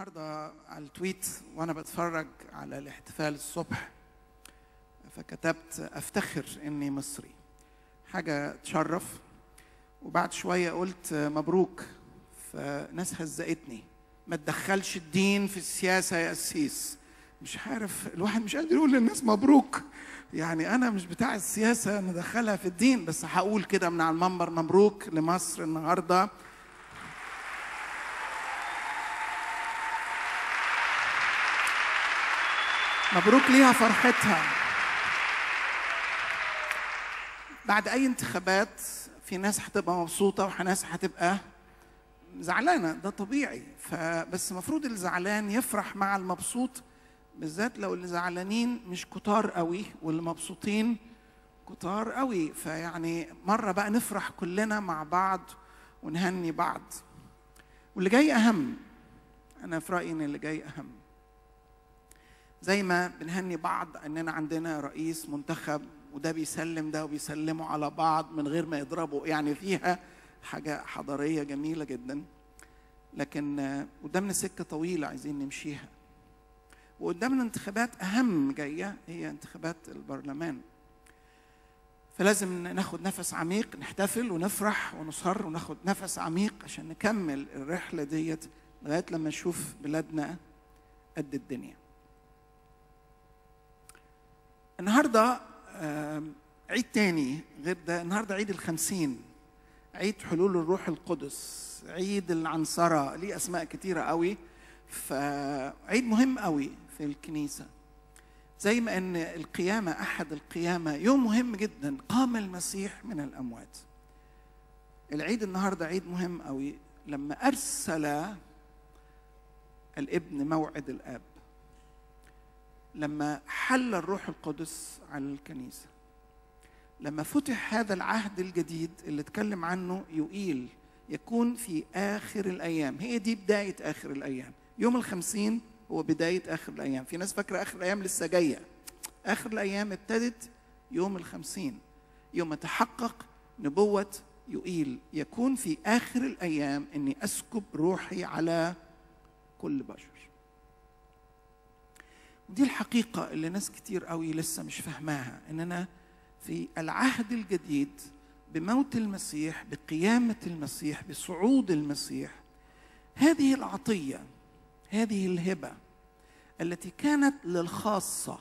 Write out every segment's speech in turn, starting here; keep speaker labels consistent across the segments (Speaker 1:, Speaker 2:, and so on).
Speaker 1: النهارده على التويت وانا بتفرج على الاحتفال الصبح فكتبت افتخر اني مصري حاجه تشرف وبعد شويه قلت مبروك فناس هزقتني ما تدخلش الدين في السياسه يا قسيس مش عارف الواحد مش قادر يقول للناس مبروك يعني انا مش بتاع السياسه ندخلها في الدين بس هقول كده من على المنبر مبروك لمصر النهارده مبروك ليها فرحتها بعد اي انتخابات في ناس هتبقى مبسوطه وناس هتبقى زعلانه ده طبيعي فبس المفروض اللي زعلان يفرح مع المبسوط بالذات لو اللي زعلانين مش كتار قوي واللي مبسوطين كتار قوي فيعني مره بقى نفرح كلنا مع بعض ونهني بعض واللي جاي اهم انا في رايي ان اللي جاي اهم زي ما بنهني بعض اننا عندنا رئيس منتخب وده بيسلم ده وبيسلموا على بعض من غير ما يضربوا يعني فيها حاجه حضاريه جميله جدا لكن قدامنا سكه طويله عايزين نمشيها وقدامنا انتخابات اهم جايه هي انتخابات البرلمان فلازم ناخد نفس عميق نحتفل ونفرح ونصر وناخد نفس عميق عشان نكمل الرحله ديت لغايه لما نشوف بلادنا قد الدنيا النهارده عيد تاني غير ده النهارده عيد الخمسين عيد حلول الروح القدس عيد العنصرة ليه أسماء كتيرة قوي فعيد مهم قوي في الكنيسة زي ما أن القيامة أحد القيامة يوم مهم جدا قام المسيح من الأموات العيد النهارده عيد مهم قوي لما أرسل الابن موعد الآب لما حل الروح القدس على الكنيسه لما فتح هذا العهد الجديد اللي اتكلم عنه يقيل يكون في آخر الأيام هي دي بداية آخر الأيام يوم الخمسين هو بداية آخر الأيام في ناس فاكرة آخر الأيام لسه جاية آخر الأيام ابتدت يوم الخمسين يوم تحقق نبوة يقيل يكون في آخر الأيام أني أسكب روحي على كل بشر دي الحقيقة اللي ناس كتير قوي لسه مش فاهماها إننا في العهد الجديد بموت المسيح بقيامة المسيح بصعود المسيح هذه العطية هذه الهبة التي كانت للخاصة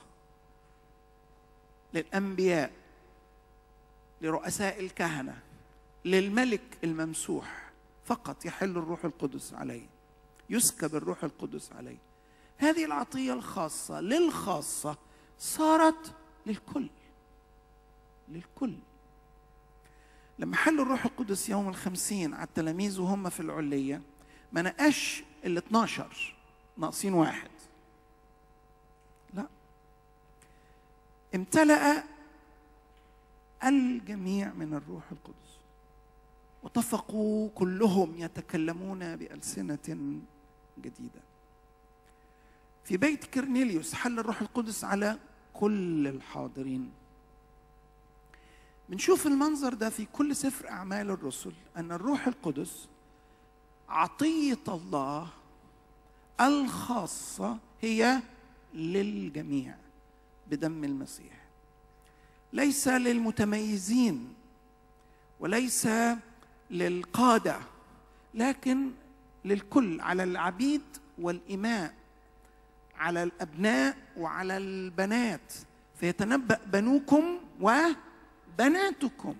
Speaker 1: للأنبياء لرؤساء الكهنة للملك الممسوح فقط يحل الروح القدس عليه يسكب الروح القدس عليه هذه العطية الخاصة للخاصة صارت للكل للكل لما حل الروح القدس يوم الخمسين على التلاميذ وهم في العلية ما نقاش ال 12 ناقصين واحد لا امتلأ الجميع من الروح القدس واتفقوا كلهم يتكلمون بألسنة جديدة في بيت كرنيليوس حل الروح القدس على كل الحاضرين بنشوف المنظر ده في كل سفر أعمال الرسل أن الروح القدس عطية الله الخاصة هي للجميع بدم المسيح ليس للمتميزين وليس للقادة لكن للكل على العبيد والإماء على الأبناء وعلى البنات فيتنبأ بنوكم و بناتكم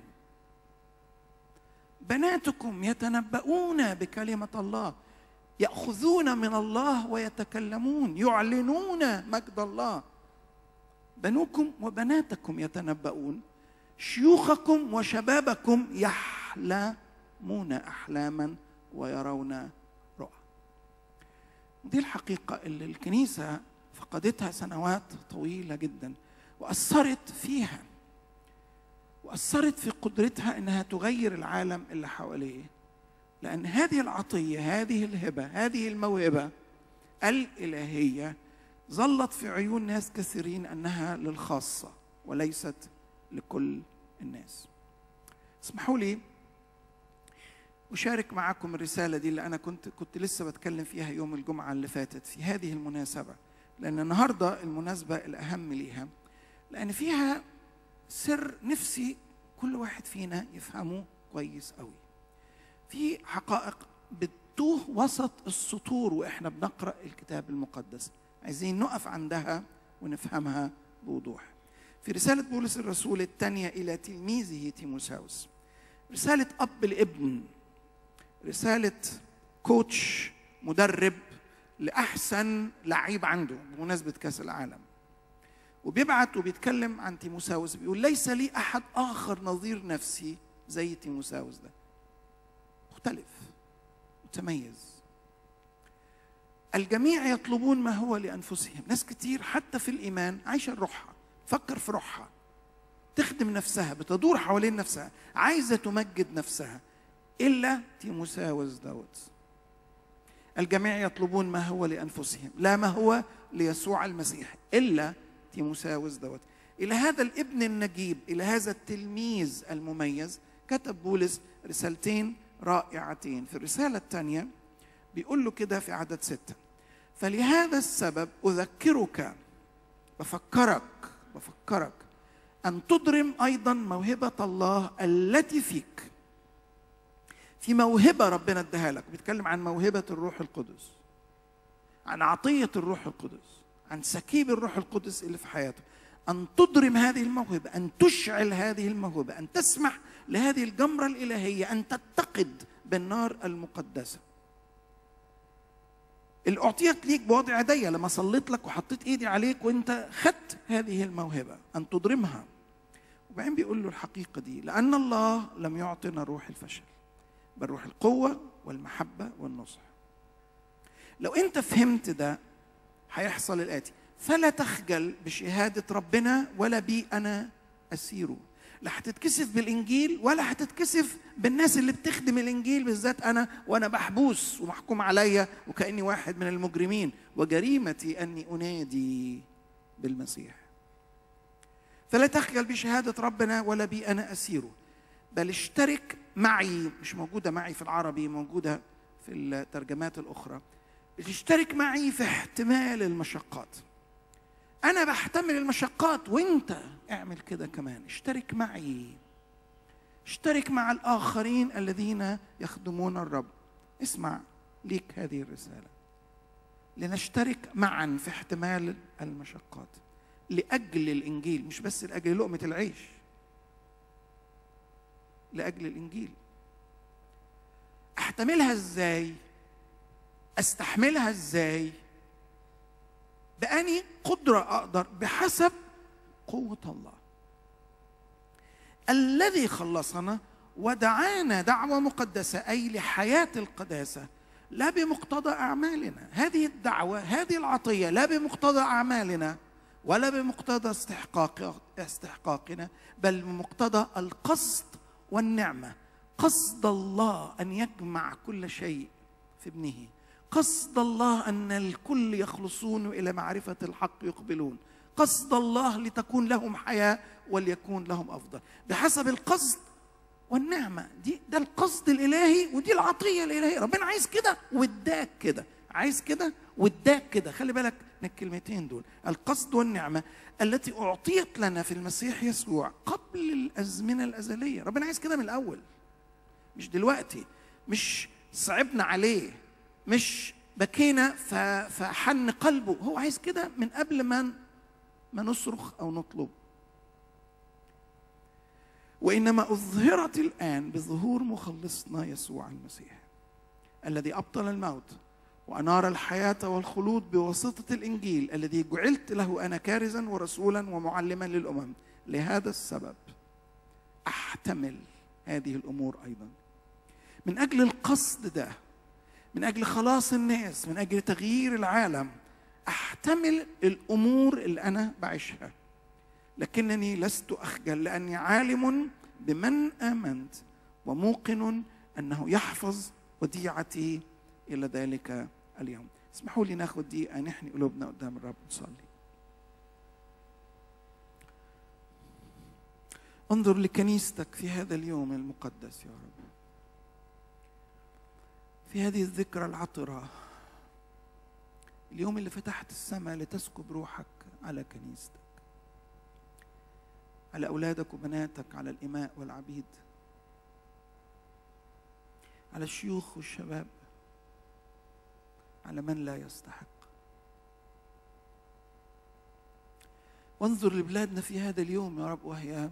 Speaker 1: بناتكم يتنبؤون بكلمة الله يأخذون من الله ويتكلمون يعلنون مجد الله بنوكم وبناتكم يتنبؤون شيوخكم وشبابكم يحلمون أحلاما ويرون رؤى دي الحقيقة اللي الكنيسة فقدتها سنوات طويلة جدا وأثرت فيها واثرت في قدرتها انها تغير العالم اللي حواليه لان هذه العطيه هذه الهبه هذه الموهبه الالهيه ظلت في عيون ناس كثيرين انها للخاصه وليست لكل الناس اسمحوا لي أشارك معكم الرسالة دي اللي أنا كنت كنت لسه بتكلم فيها يوم الجمعة اللي فاتت في هذه المناسبة لأن النهاردة المناسبة الأهم ليها لأن فيها سر نفسي كل واحد فينا يفهمه كويس قوي في حقائق بتوه وسط السطور واحنا بنقرا الكتاب المقدس عايزين نقف عندها ونفهمها بوضوح في رسالة بولس الرسول الثانية إلى تلميذه تيموساوس رسالة أب الابن رسالة كوتش مدرب لأحسن لعيب عنده بمناسبة كأس العالم وبيبعت وبيتكلم عن تيموساوس بيقول ليس لي أحد آخر نظير نفسي زي تيموساوس ده مختلف متميز الجميع يطلبون ما هو لأنفسهم ناس كتير حتى في الإيمان عايشة روحها فكر في روحها تخدم نفسها بتدور حوالين نفسها عايزة تمجد نفسها إلا تيموساوس دوت الجميع يطلبون ما هو لأنفسهم لا ما هو ليسوع المسيح إلا تيموساوس دوت إلى هذا الابن النجيب إلى هذا التلميذ المميز كتب بولس رسالتين رائعتين في الرسالة الثانية بيقول له كده في عدد ستة فلهذا السبب أذكرك بفكرك بفكرك أن تضرم أيضا موهبة الله التي فيك في موهبة ربنا اداها لك بيتكلم عن موهبة الروح القدس عن عطية الروح القدس عن سكيب الروح القدس اللي في حياته أن تضرم هذه الموهبة أن تشعل هذه الموهبة أن تسمح لهذه الجمرة الإلهية أن تتقد بالنار المقدسة اللي أعطيت ليك بوضع يدي لما صليت لك وحطيت إيدي عليك وأنت خدت هذه الموهبة أن تضرمها وبعدين بيقول له الحقيقة دي لأن الله لم يعطنا روح الفشل بل روح القوة والمحبة والنصح لو أنت فهمت ده هيحصل الآتي فلا تخجل بشهادة ربنا ولا بي أنا أسيره لا هتتكسف بالإنجيل ولا هتتكسف بالناس اللي بتخدم الإنجيل بالذات أنا وأنا محبوس ومحكوم عليا وكأني واحد من المجرمين وجريمتي أني أنادي بالمسيح فلا تخجل بشهادة ربنا ولا بي أنا أسيره بل اشترك معي مش موجودة معي في العربي موجودة في الترجمات الأخرى اشترك معي في احتمال المشقات أنا بحتمل المشقات وأنت اعمل كده كمان اشترك معي اشترك مع الآخرين الذين يخدمون الرب اسمع ليك هذه الرسالة لنشترك معا في احتمال المشقات لأجل الإنجيل مش بس لأجل لقمة العيش لأجل الإنجيل أحتملها إزاي أستحملها إزاي بأني قدرة أقدر بحسب قوة الله الذي خلصنا ودعانا دعوة مقدسة أي لحياة القداسة لا بمقتضى أعمالنا هذه الدعوة هذه العطية لا بمقتضى أعمالنا ولا بمقتضى استحقاق استحقاقنا بل بمقتضى القصد والنعمة قصد الله أن يجمع كل شيء في ابنه قصد الله ان الكل يخلصون الى معرفه الحق يقبلون قصد الله لتكون لهم حياه وليكون لهم افضل بحسب القصد والنعمه دي ده القصد الالهي ودي العطيه الالهيه ربنا عايز كده واداك كده عايز كده واداك كده خلي بالك من الكلمتين دول القصد والنعمه التي اعطيت لنا في المسيح يسوع قبل الازمنه الازليه ربنا عايز كده من الاول مش دلوقتي مش صعبنا عليه مش بكينا فحن قلبه هو عايز كده من قبل ما ما نصرخ او نطلب وانما اظهرت الان بظهور مخلصنا يسوع المسيح الذي ابطل الموت وانار الحياه والخلود بواسطه الانجيل الذي جعلت له انا كارزا ورسولا ومعلما للامم لهذا السبب احتمل هذه الامور ايضا من اجل القصد ده من اجل خلاص الناس من اجل تغيير العالم احتمل الامور اللي انا بعيشها لكنني لست اخجل لاني عالم بمن امنت وموقن انه يحفظ وديعتي الى ذلك اليوم اسمحوا لي ناخد دقيقه نحني قلوبنا قدام الرب نصلي انظر لكنيستك في هذا اليوم المقدس يا رب في هذه الذكرى العطرة اليوم اللي فتحت السماء لتسكب روحك على كنيستك على أولادك وبناتك على الإماء والعبيد على الشيوخ والشباب على من لا يستحق وانظر لبلادنا في هذا اليوم يا رب وهي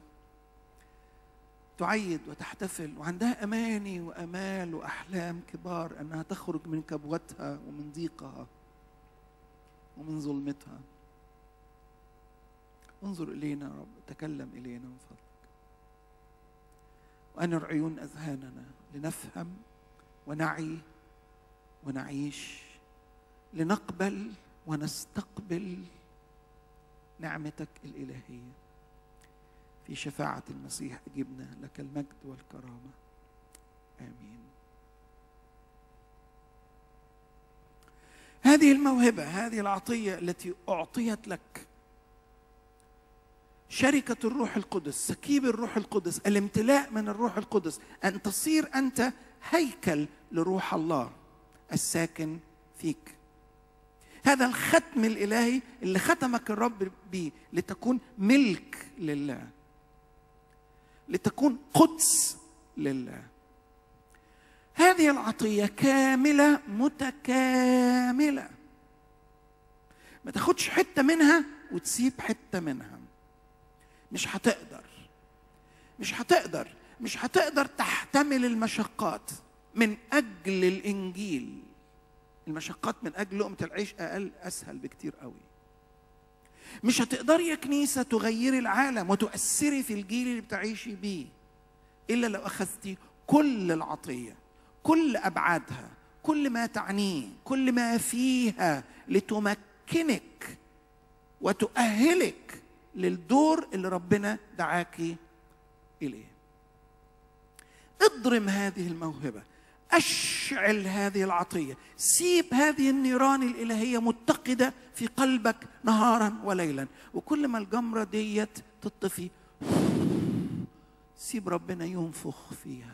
Speaker 1: تعيد وتحتفل وعندها اماني وامال واحلام كبار انها تخرج من كبوتها ومن ضيقها ومن ظلمتها انظر الينا يا رب تكلم الينا من فضلك وانر عيون اذهاننا لنفهم ونعي ونعيش لنقبل ونستقبل نعمتك الالهيه في شفاعه المسيح اجبنا لك المجد والكرامه امين هذه الموهبه هذه العطيه التي اعطيت لك شركه الروح القدس سكيب الروح القدس الامتلاء من الروح القدس ان تصير انت هيكل لروح الله الساكن فيك هذا الختم الالهي اللي ختمك الرب بيه لتكون ملك لله لتكون قدس لله هذه العطيه كامله متكامله ما تاخدش حته منها وتسيب حته منها مش هتقدر مش هتقدر مش هتقدر تحتمل المشقات من اجل الانجيل المشقات من اجل لقمه العيش اقل اسهل بكتير قوي مش هتقدري يا كنيسه تغيري العالم وتؤثري في الجيل اللي بتعيشي بيه الا لو اخذتي كل العطيه كل ابعادها كل ما تعنيه كل ما فيها لتمكنك وتؤهلك للدور اللي ربنا دعاكي اليه اضرم هذه الموهبه اشعل هذه العطيه سيب هذه النيران الالهيه متقده في قلبك نهارا وليلا وكل ما الجمره ديت تطفي سيب ربنا ينفخ فيها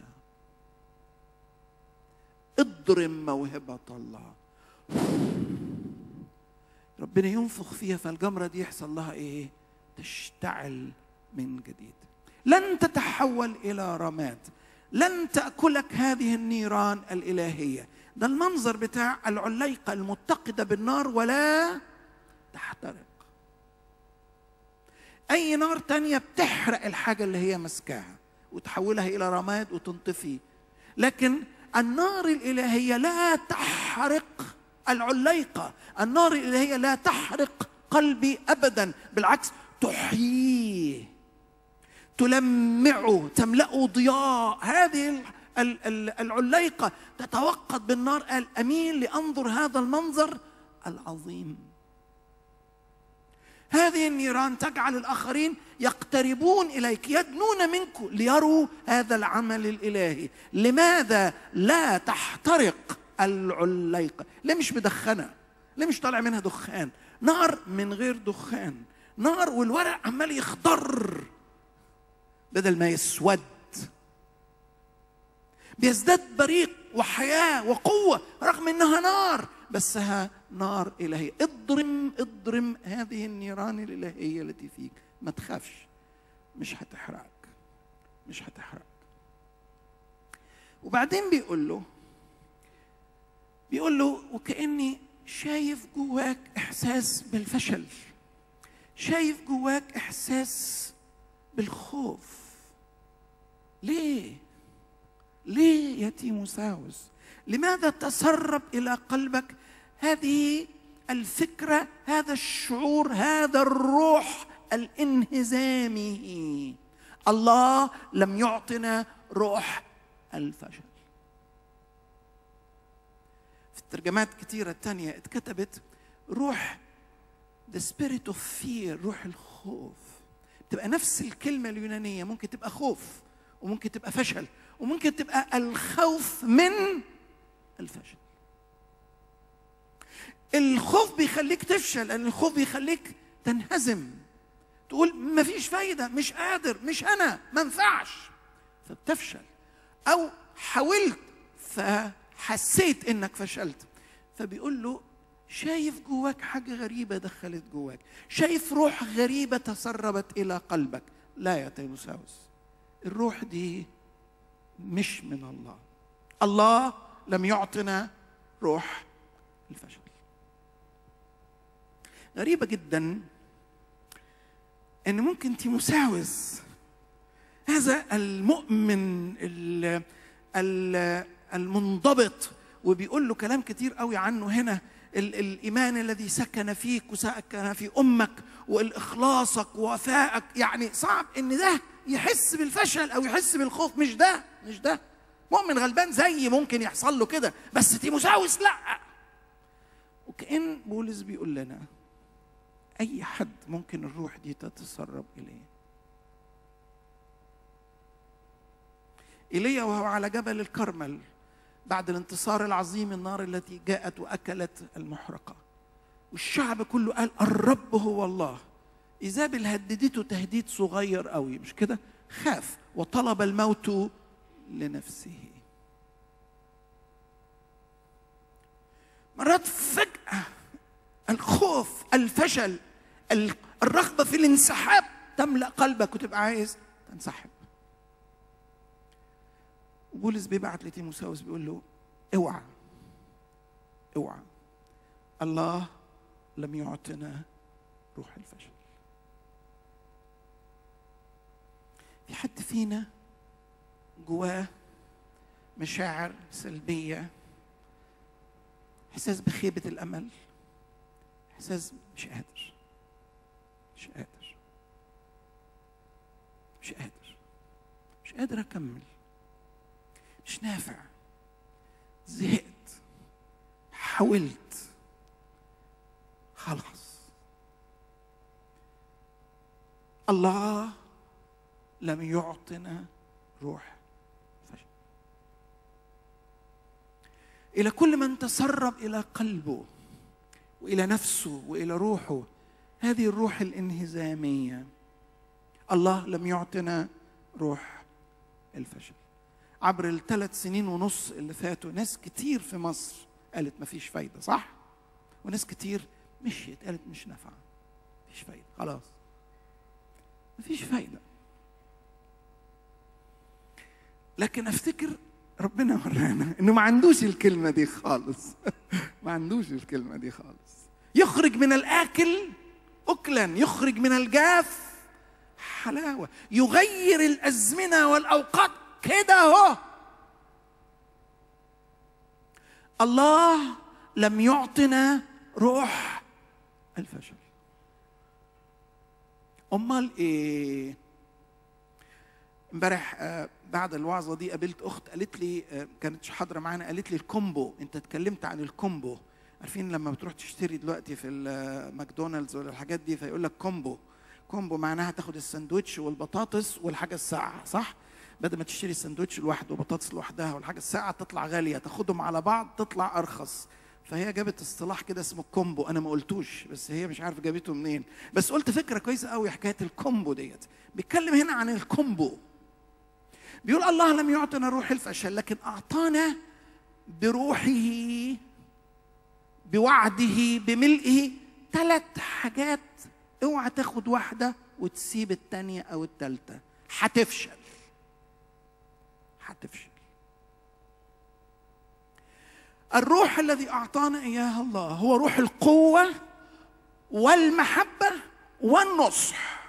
Speaker 1: اضرم موهبه الله ربنا ينفخ فيها فالجمره دي يحصل لها ايه تشتعل من جديد لن تتحول الى رماد لن تاكلك هذه النيران الالهيه ده المنظر بتاع العليقه المتقده بالنار ولا تحترق اي نار تانية بتحرق الحاجه اللي هي مسكاها وتحولها الى رماد وتنطفي لكن النار الالهيه لا تحرق العليقه النار الالهيه لا تحرق قلبي ابدا بالعكس تحييه تلمعه تملأه ضياء هذه العليقة تتوقد بالنار قال أمين لأنظر هذا المنظر العظيم هذه النيران تجعل الآخرين يقتربون إليك يدنون منك ليروا هذا العمل الإلهي لماذا لا تحترق العليقة ليه مش مدخنة ليه مش طالع منها دخان نار من غير دخان نار والورق عمال يخضر بدل ما يسود بيزداد بريق وحياة وقوة رغم انها نار بسها نار إلهية اضرم اضرم هذه النيران الإلهية التي فيك ما تخافش مش هتحرقك مش هتحرقك وبعدين بيقول له بيقول له وكأني شايف جواك إحساس بالفشل شايف جواك إحساس بالخوف ليه ليه يا تيموساوس لماذا تسرب الى قلبك هذه الفكره هذا الشعور هذا الروح الانهزامي الله لم يعطنا روح الفشل في الترجمات كثيرة تانية اتكتبت روح the spirit of fear روح الخوف تبقى نفس الكلمة اليونانية ممكن تبقى خوف وممكن تبقى فشل وممكن تبقى الخوف من الفشل الخوف بيخليك تفشل لان الخوف بيخليك تنهزم تقول مفيش فايدة مش قادر مش أنا ما ينفعش فبتفشل أو حاولت حسيت انك فشلت فبيقول له شايف جواك حاجه غريبه دخلت جواك شايف روح غريبه تسربت الى قلبك لا يا تيموساوس الروح دي مش من الله الله لم يعطنا روح الفشل غريبة جدا ان ممكن تيموساوس هذا المؤمن ال- ال- المنضبط وبيقول له كلام كتير قوي عنه هنا ال- الايمان الذي سكن فيك وسكن في امك والاخلاصك ووفائك يعني صعب ان ده يحس بالفشل او يحس بالخوف مش ده مش ده مؤمن غلبان زي ممكن يحصل له كده بس تيموساوس لا وكأن بولس بيقول لنا أي حد ممكن الروح دي تتسرب إليه إيليا وهو على جبل الكرمل بعد الانتصار العظيم النار التي جاءت وأكلت المحرقة والشعب كله قال الرب هو الله إيزابل هددته تهديد صغير قوي مش كده خاف وطلب الموت لنفسه مرات فجأة الخوف الفشل ال- الرغبة في الانسحاب تملأ قلبك وتبقى عايز تنسحب بولس بيبعت لتيموساوس بيقول له اوعى اوعى الله لم يعطنا روح الفشل في حد فينا جواه مشاعر سلبيه احساس بخيبه الامل احساس مش قادر مش قادر مش قادر مش قادر اكمل مش نافع زهقت حاولت خلاص الله لم يعطنا روح فشل الى كل من تسرب الى قلبه والى نفسه والى روحه هذه الروح الانهزاميه الله لم يعطنا روح الفشل عبر الثلاث سنين ونص اللي فاتوا ناس كتير في مصر قالت مفيش فايده صح وناس كتير مشيت قالت مش نافعه مفيش فايده خلاص مفيش فايده لكن افتكر ربنا ورانا انه ما عندوش الكلمه دي خالص ما عندوش الكلمه دي خالص يخرج من الاكل اكلا يخرج من الجاف حلاوه يغير الازمنه والاوقات كده اهو الله لم يعطنا روح الفشل امال ايه امبارح آه، بعد الوعظه دي قابلت اخت قالت لي آه، كانت حاضره معانا قالت لي الكومبو انت اتكلمت عن الكومبو عارفين لما بتروح تشتري دلوقتي في الماكدونالدز ولا الحاجات دي فيقول لك كومبو كومبو معناها تاخد الساندوتش والبطاطس والحاجه الساقعه صح بدل ما تشتري الساندوتش لوحده وبطاطس لوحدها والحاجه الساقعه تطلع غاليه تاخدهم على بعض تطلع ارخص فهي جابت اصطلاح كده اسمه كومبو انا ما قلتوش بس هي مش عارف جابته منين بس قلت فكره كويسه قوي حكايه الكومبو ديت بيتكلم هنا عن الكومبو بيقول الله لم يعطنا روح الفشل لكن اعطانا بروحه بوعده بملئه ثلاث حاجات اوعى تاخد واحده وتسيب الثانيه او الثالثه هتفشل هتفشل الروح الذي اعطانا اياه الله هو روح القوه والمحبه والنصح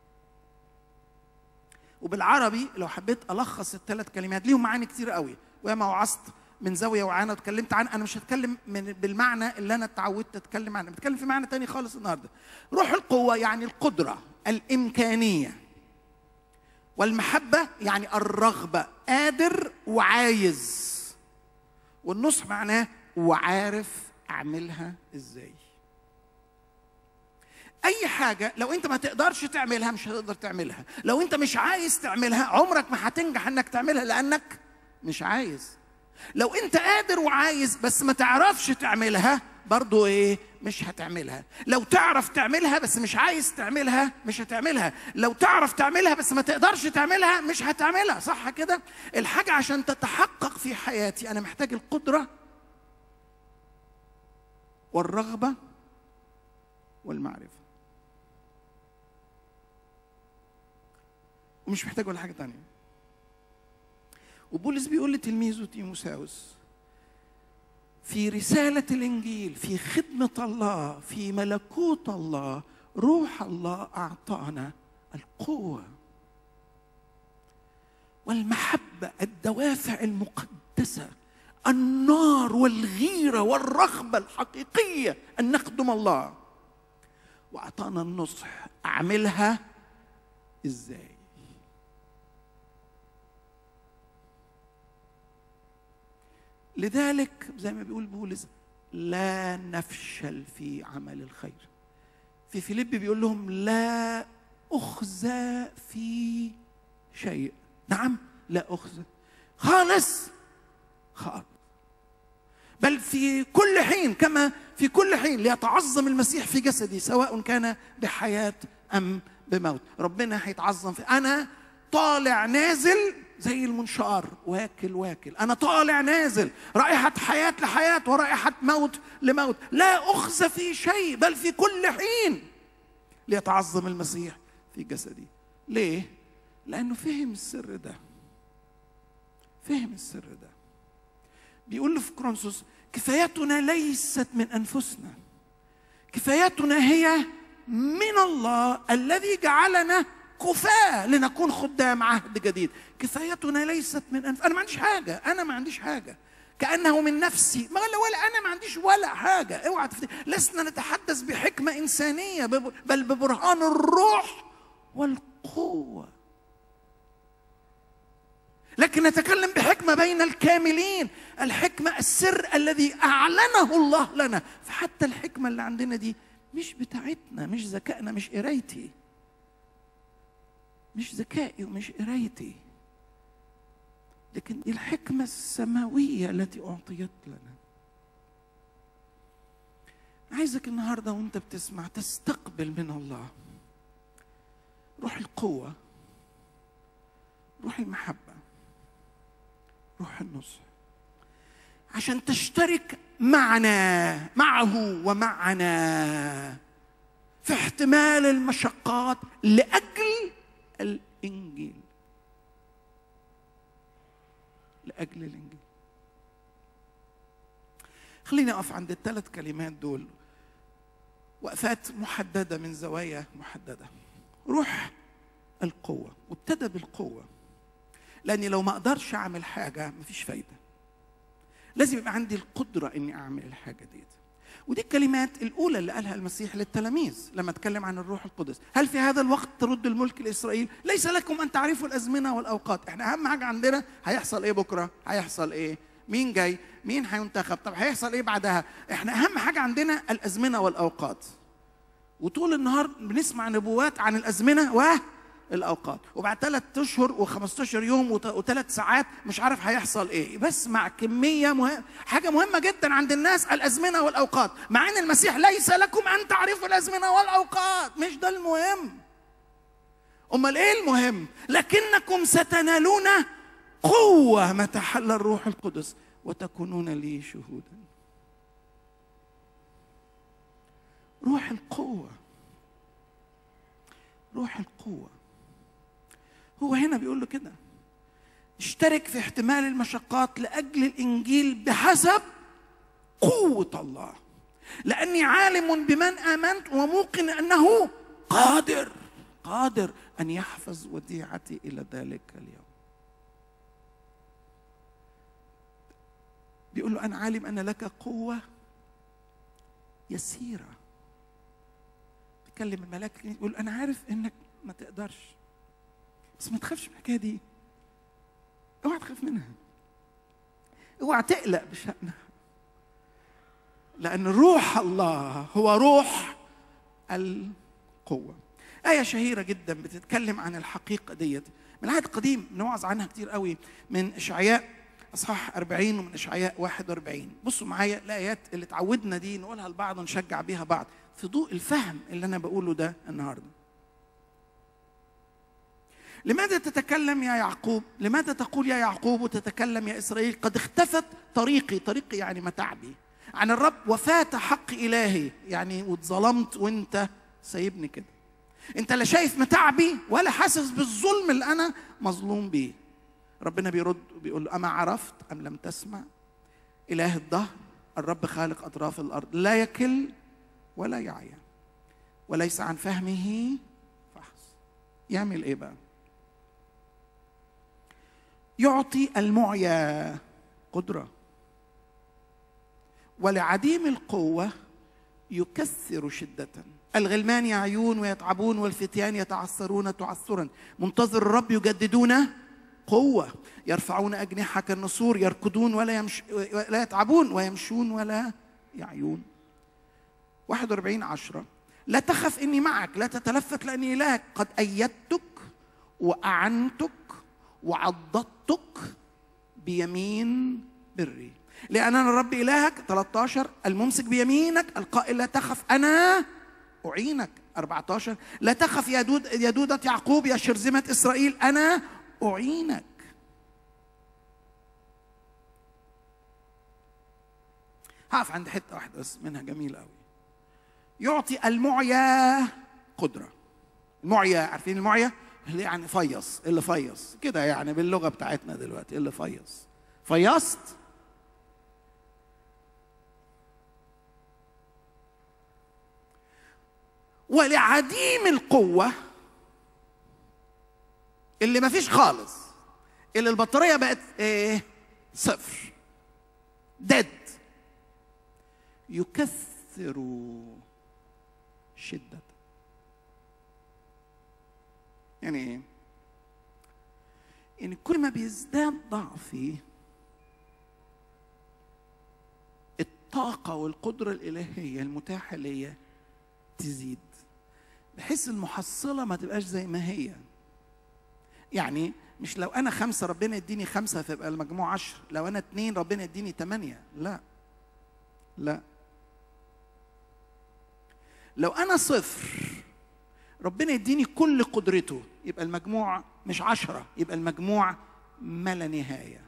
Speaker 1: وبالعربي لو حبيت الخص الثلاث كلمات ليهم معاني كتير قوي وياما وعظت من زاويه وعانه واتكلمت عن انا مش هتكلم من بالمعنى اللي انا اتعودت اتكلم عنه بتكلم في معنى تاني خالص النهارده روح القوه يعني القدره الامكانيه والمحبه يعني الرغبه قادر وعايز والنصح معناه وعارف اعملها ازاي اي حاجه لو انت ما تقدرش تعملها مش هتقدر تعملها لو انت مش عايز تعملها عمرك ما هتنجح انك تعملها لانك مش عايز لو انت قادر وعايز بس ما تعرفش تعملها برضو ايه مش هتعملها لو تعرف تعملها بس مش عايز تعملها مش هتعملها لو تعرف تعملها بس ما تقدرش تعملها مش هتعملها صح كده الحاجة عشان تتحقق في حياتي أنا محتاج القدرة والرغبة والمعرفة ومش محتاج ولا حاجة تانية وبولس بيقول لتلميذه تيموساوس في رسالة الإنجيل في خدمة الله في ملكوت الله روح الله أعطانا القوة والمحبة الدوافع المقدسة النار والغيرة والرغبة الحقيقية أن نخدم الله وأعطانا النصح أعملها إزاي لذلك زي ما بيقول بولس لا نفشل في عمل الخير في فيليب بيقول لهم لا أخزى في شيء نعم لا أخزى خالص خالص بل في كل حين كما في كل حين ليتعظم المسيح في جسدي سواء كان بحياة أم بموت ربنا هيتعظم في أنا طالع نازل زي المنشار واكل واكل انا طالع نازل رائحه حياه لحياه ورائحه موت لموت لا اخزى في شيء بل في كل حين ليتعظم المسيح في جسدي ليه لانه فهم السر ده فهم السر ده بيقول له في كرونسوس كفايتنا ليست من انفسنا كفايتنا هي من الله الذي جعلنا كفاة لنكون خدام عهد جديد كفايتنا ليست من أنف... أنا ما عنديش حاجة أنا ما عنديش حاجة كأنه من نفسي ما ولا, ولا أنا ما عنديش ولا حاجة اوعى تفتكر لسنا نتحدث بحكمة إنسانية بل ببرهان الروح والقوة لكن نتكلم بحكمة بين الكاملين الحكمة السر الذي أعلنه الله لنا فحتى الحكمة اللي عندنا دي مش بتاعتنا مش ذكائنا مش قرايتي مش ذكائي ومش قرايتي لكن دي الحكمة السماوية التي أعطيت لنا عايزك النهاردة وانت بتسمع تستقبل من الله روح القوة روح المحبة روح النصح عشان تشترك معنا معه ومعنا في احتمال المشقات لأجل الانجيل لاجل الانجيل خليني اقف عند الثلاث كلمات دول وقفات محدده من زوايا محدده روح القوه وابتدى بالقوه لاني لو ما اقدرش اعمل حاجه مفيش فايده لازم يبقى عندي القدره اني اعمل الحاجه ديت ودي الكلمات الأولى اللي قالها المسيح للتلاميذ لما اتكلم عن الروح القدس هل في هذا الوقت ترد الملك لإسرائيل ليس لكم أن تعرفوا الأزمنة والأوقات احنا أهم حاجة عندنا هيحصل إيه بكرة هيحصل إيه مين جاي مين هينتخب طب هيحصل إيه بعدها احنا أهم حاجة عندنا الأزمنة والأوقات وطول النهار بنسمع نبوات عن الأزمنة و الاوقات وبعد ثلاث اشهر و15 يوم وثلاث ساعات مش عارف هيحصل ايه بسمع كميه مهم حاجه مهمه جدا عند الناس الازمنه والاوقات مع ان المسيح ليس لكم ان تعرفوا الازمنه والاوقات مش ده المهم امال ايه المهم لكنكم ستنالون قوه متى حل الروح القدس وتكونون لي شهودا روح القوه روح القوه هو هنا بيقول له كده اشترك في احتمال المشقات لاجل الانجيل بحسب قوه الله لاني عالم بمن امنت وموقن انه قادر قادر ان يحفظ وديعتي الى ذلك اليوم بيقول له انا عالم ان لك قوه يسيره بيكلم الملاك يقول انا عارف انك ما تقدرش بس ما تخافش من الحكايه دي اوعى تخاف منها اوعى تقلق بشأنها لأن روح الله هو روح القوة آية شهيرة جدا بتتكلم عن الحقيقة ديت من العهد القديم بنوعظ عنها كتير قوي من إشعياء اصحاح 40 ومن اشعياء 41 بصوا معايا الايات اللي اتعودنا دي نقولها لبعض ونشجع بيها بعض في ضوء الفهم اللي انا بقوله ده النهارده لماذا تتكلم يا يعقوب لماذا تقول يا يعقوب وتتكلم يا اسرائيل قد اختفت طريقي طريقي يعني متاعبي عن الرب وفات حق الهي يعني واتظلمت وانت سايبني كده انت لا شايف متاعبي ولا حاسس بالظلم اللي انا مظلوم بيه ربنا بيرد وبيقول له اما عرفت ام لم تسمع اله الدهر الرب خالق اطراف الارض لا يكل ولا يعيا وليس عن فهمه فحص يعمل ايه بقى يعطي المعيا قدره ولعديم القوه يكثر شده الغلمان يعيون ويتعبون والفتيان يتعثرون تعثرا منتظر الرب يجددون قوة يرفعون أجنحة كالنسور يركضون ولا يمش لا يتعبون ويمشون ولا يعيون 41 عشرة لا تخف إني معك لا تتلفت لأني إلهك قد أيدتك وأعنتك وعضدتك بيمين بري لأن أنا الرب إلهك 13 الممسك بيمينك القائل لا تخف أنا أعينك 14 لا تخف يا دود يا دودة يعقوب يا شرذمة إسرائيل أنا أعينك هقف عند حتة واحدة بس منها جميلة أوي يعطي المعيا قدرة المعيا عارفين المعيا اللي يعني فيص اللي فيص كده يعني باللغة بتاعتنا دلوقتي اللي فيص فيصت ولعديم القوة اللي مفيش خالص اللي البطارية بقت ايه صفر ديد يكثر شدة يعني ايه يعني كل ما بيزداد ضعفي الطاقة والقدرة الإلهية المتاحة ليا تزيد بحيث المحصلة ما تبقاش زي ما هي يعني مش لو أنا خمسة ربنا يديني خمسة فيبقى المجموع عشر لو أنا اتنين ربنا يديني تمانية لا لا لو أنا صفر ربنا يديني كل قدرته يبقى المجموع مش عشرة يبقى المجموع ما لا نهاية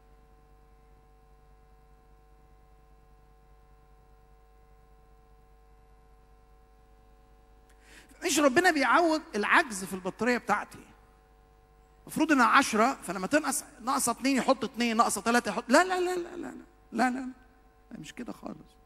Speaker 1: مش ربنا بيعوض العجز في البطارية بتاعتي المفروض انها عشرة فلما تنقص ناقصة اتنين يحط اتنين ناقصة تلاتة يحط لا لا لا لا لا لا لا, لا. مش كده خالص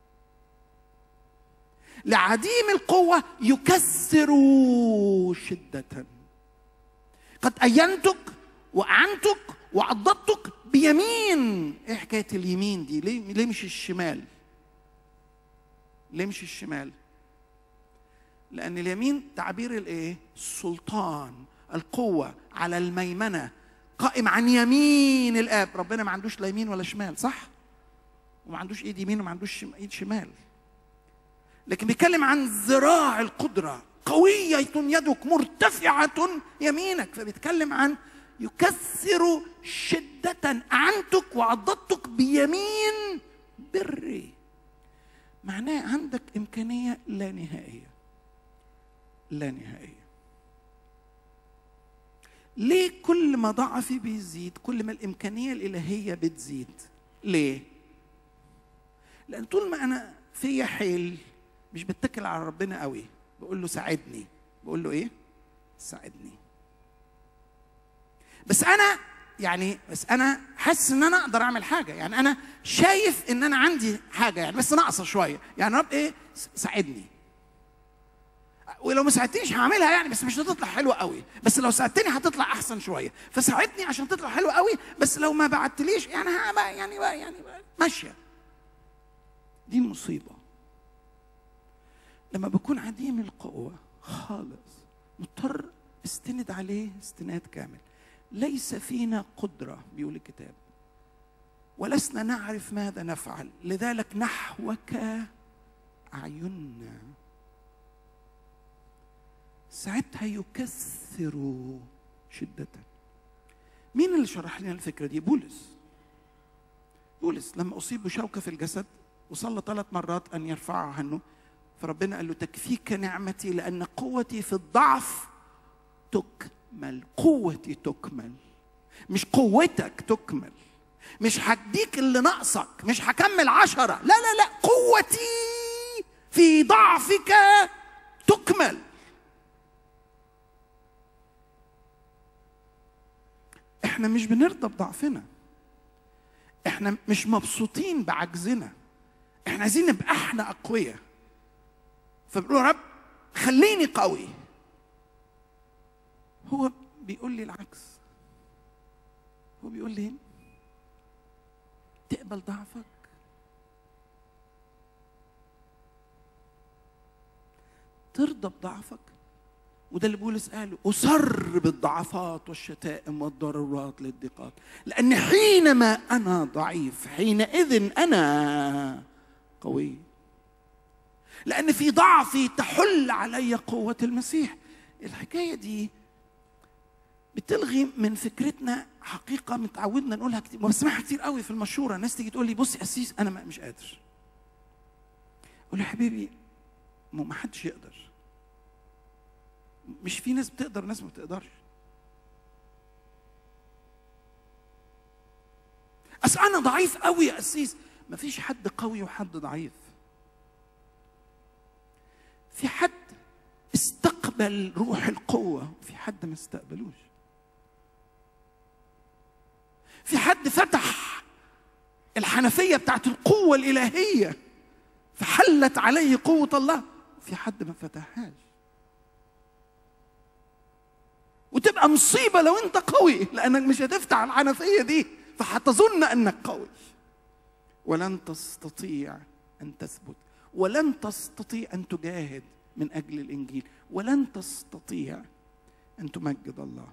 Speaker 1: لعديم القوة يكسر شدة قد أينتك وأعنتك وعضدتك بيمين إيه حكاية اليمين دي ليه, ليه مش الشمال ليه مش الشمال لأن اليمين تعبير الإيه السلطان القوة على الميمنة قائم عن يمين الآب ربنا ما عندوش لا يمين ولا شمال صح وما عندوش ايد يمين وما عندوش ايد شمال لكن بيتكلم عن ذراع القدرة قوية يدك مرتفعة يمينك فبيتكلم عن يكثر شدة أعنتك وعضدتك بيمين بري معناه عندك إمكانية لا نهائية لا نهائية ليه كل ما ضعفي بيزيد كل ما الإمكانية الإلهية بتزيد ليه؟ لأن طول ما أنا فيا حيل مش بتكل على ربنا قوي بقول له ساعدني بقول له ايه ساعدني بس انا يعني بس انا حاسس ان انا اقدر اعمل حاجه يعني انا شايف ان انا عندي حاجه يعني بس ناقصه شويه يعني رب ايه ساعدني ولو ما ساعدتنيش هعملها يعني بس مش هتطلع حلوه قوي بس لو ساعدتني هتطلع احسن شويه فساعدني عشان تطلع حلوه قوي بس لو ما بعتليش يعني بقى يعني بقى يعني بقى ماشيه دي المصيبه لما بكون عديم القوة خالص مضطر استند عليه استناد كامل ليس فينا قدرة بيقول الكتاب ولسنا نعرف ماذا نفعل لذلك نحوك أعيننا ساعتها يكثر شدة مين اللي شرح لنا الفكرة دي بولس بولس لما اصيب بشوكه في الجسد وصلى ثلاث مرات ان يرفعها عنه فربنا قال له تكفيك نعمتي لان قوتي في الضعف تكمل قوتي تكمل مش قوتك تكمل مش هديك اللي ناقصك مش هكمل عشرة لا لا لا قوتي في ضعفك تكمل احنا مش بنرضى بضعفنا احنا مش مبسوطين بعجزنا احنا عايزين نبقى احنا اقوياء فبنقول يا رب خليني قوي هو بيقول لي العكس هو بيقول لي تقبل ضعفك ترضى بضعفك وده اللي بولس قاله أسر بالضعفات والشتائم والضرورات للضيقات لأن حينما أنا ضعيف حينئذ أنا قوي لأن في ضعفي تحل علي قوة المسيح الحكاية دي بتلغي من فكرتنا حقيقة متعودنا نقولها كتير وبسمعها كتير قوي في المشورة ناس تيجي تقول لي بصي يا أسيس أنا مش قادر أقول له حبيبي ما حدش يقدر مش في ناس بتقدر ناس ما بتقدرش اصل انا ضعيف قوي يا قسيس مفيش حد قوي وحد ضعيف في حد استقبل روح القوة وفي حد ما استقبلوش في حد فتح الحنفية بتاعت القوة الإلهية فحلت عليه قوة الله في حد ما فتحهاش وتبقى مصيبه لو انت قوي لانك مش هتفتح الحنفيه دي فهتظن انك قوي ولن تستطيع ان تثبت ولن تستطيع ان تجاهد من اجل الانجيل ولن تستطيع ان تمجد الله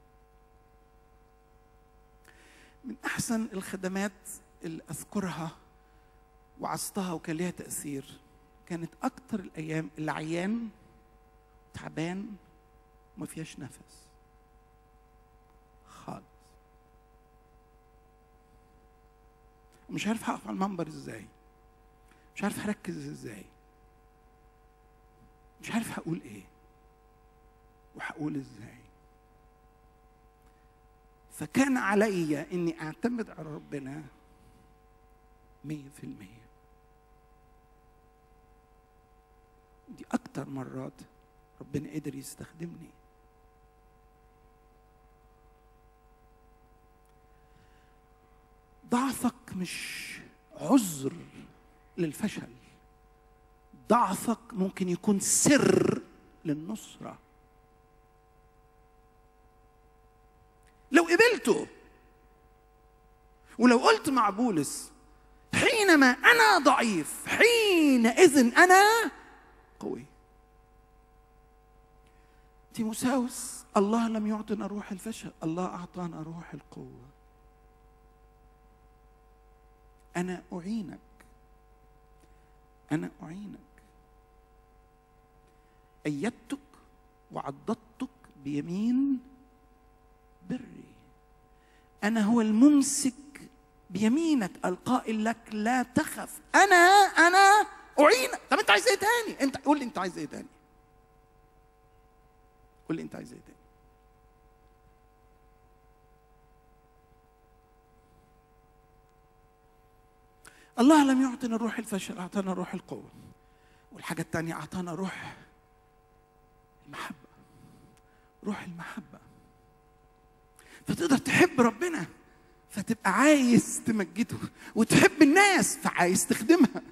Speaker 1: من احسن الخدمات اللي اذكرها وعظتها وكان ليها تاثير كانت اكتر الايام اللي عيان تعبان وما فيهاش نفس خالص ومش عارف هقف على المنبر ازاي مش عارف هركز ازاي مش عارف هقول ايه وهقول ازاي فكان علي اني اعتمد على ربنا مية في المية دي اكتر مرات ربنا قدر يستخدمني ضعفك مش عذر للفشل ضعفك ممكن يكون سر للنصرة لو قبلته ولو قلت مع بولس حينما أنا ضعيف حينئذ أنا قوي تيموساوس الله لم يعطنا روح الفشل الله أعطانا روح القوة أنا أعينك أنا أعينك أيدتك وعضدتك بيمين بري أنا هو الممسك بيمينك القائل لك لا تخف أنا أنا أعينك طب أنت عايز إيه تاني؟ أنت قول لي أنت عايز إيه تاني؟ قول لي أنت عايز إيه تاني؟ الله لم يعطنا روح الفشل أعطانا روح القوة والحاجة الثانية أعطانا روح المحبة روح المحبة فتقدر تحب ربنا فتبقى عايز تمجده وتحب الناس فعايز تخدمها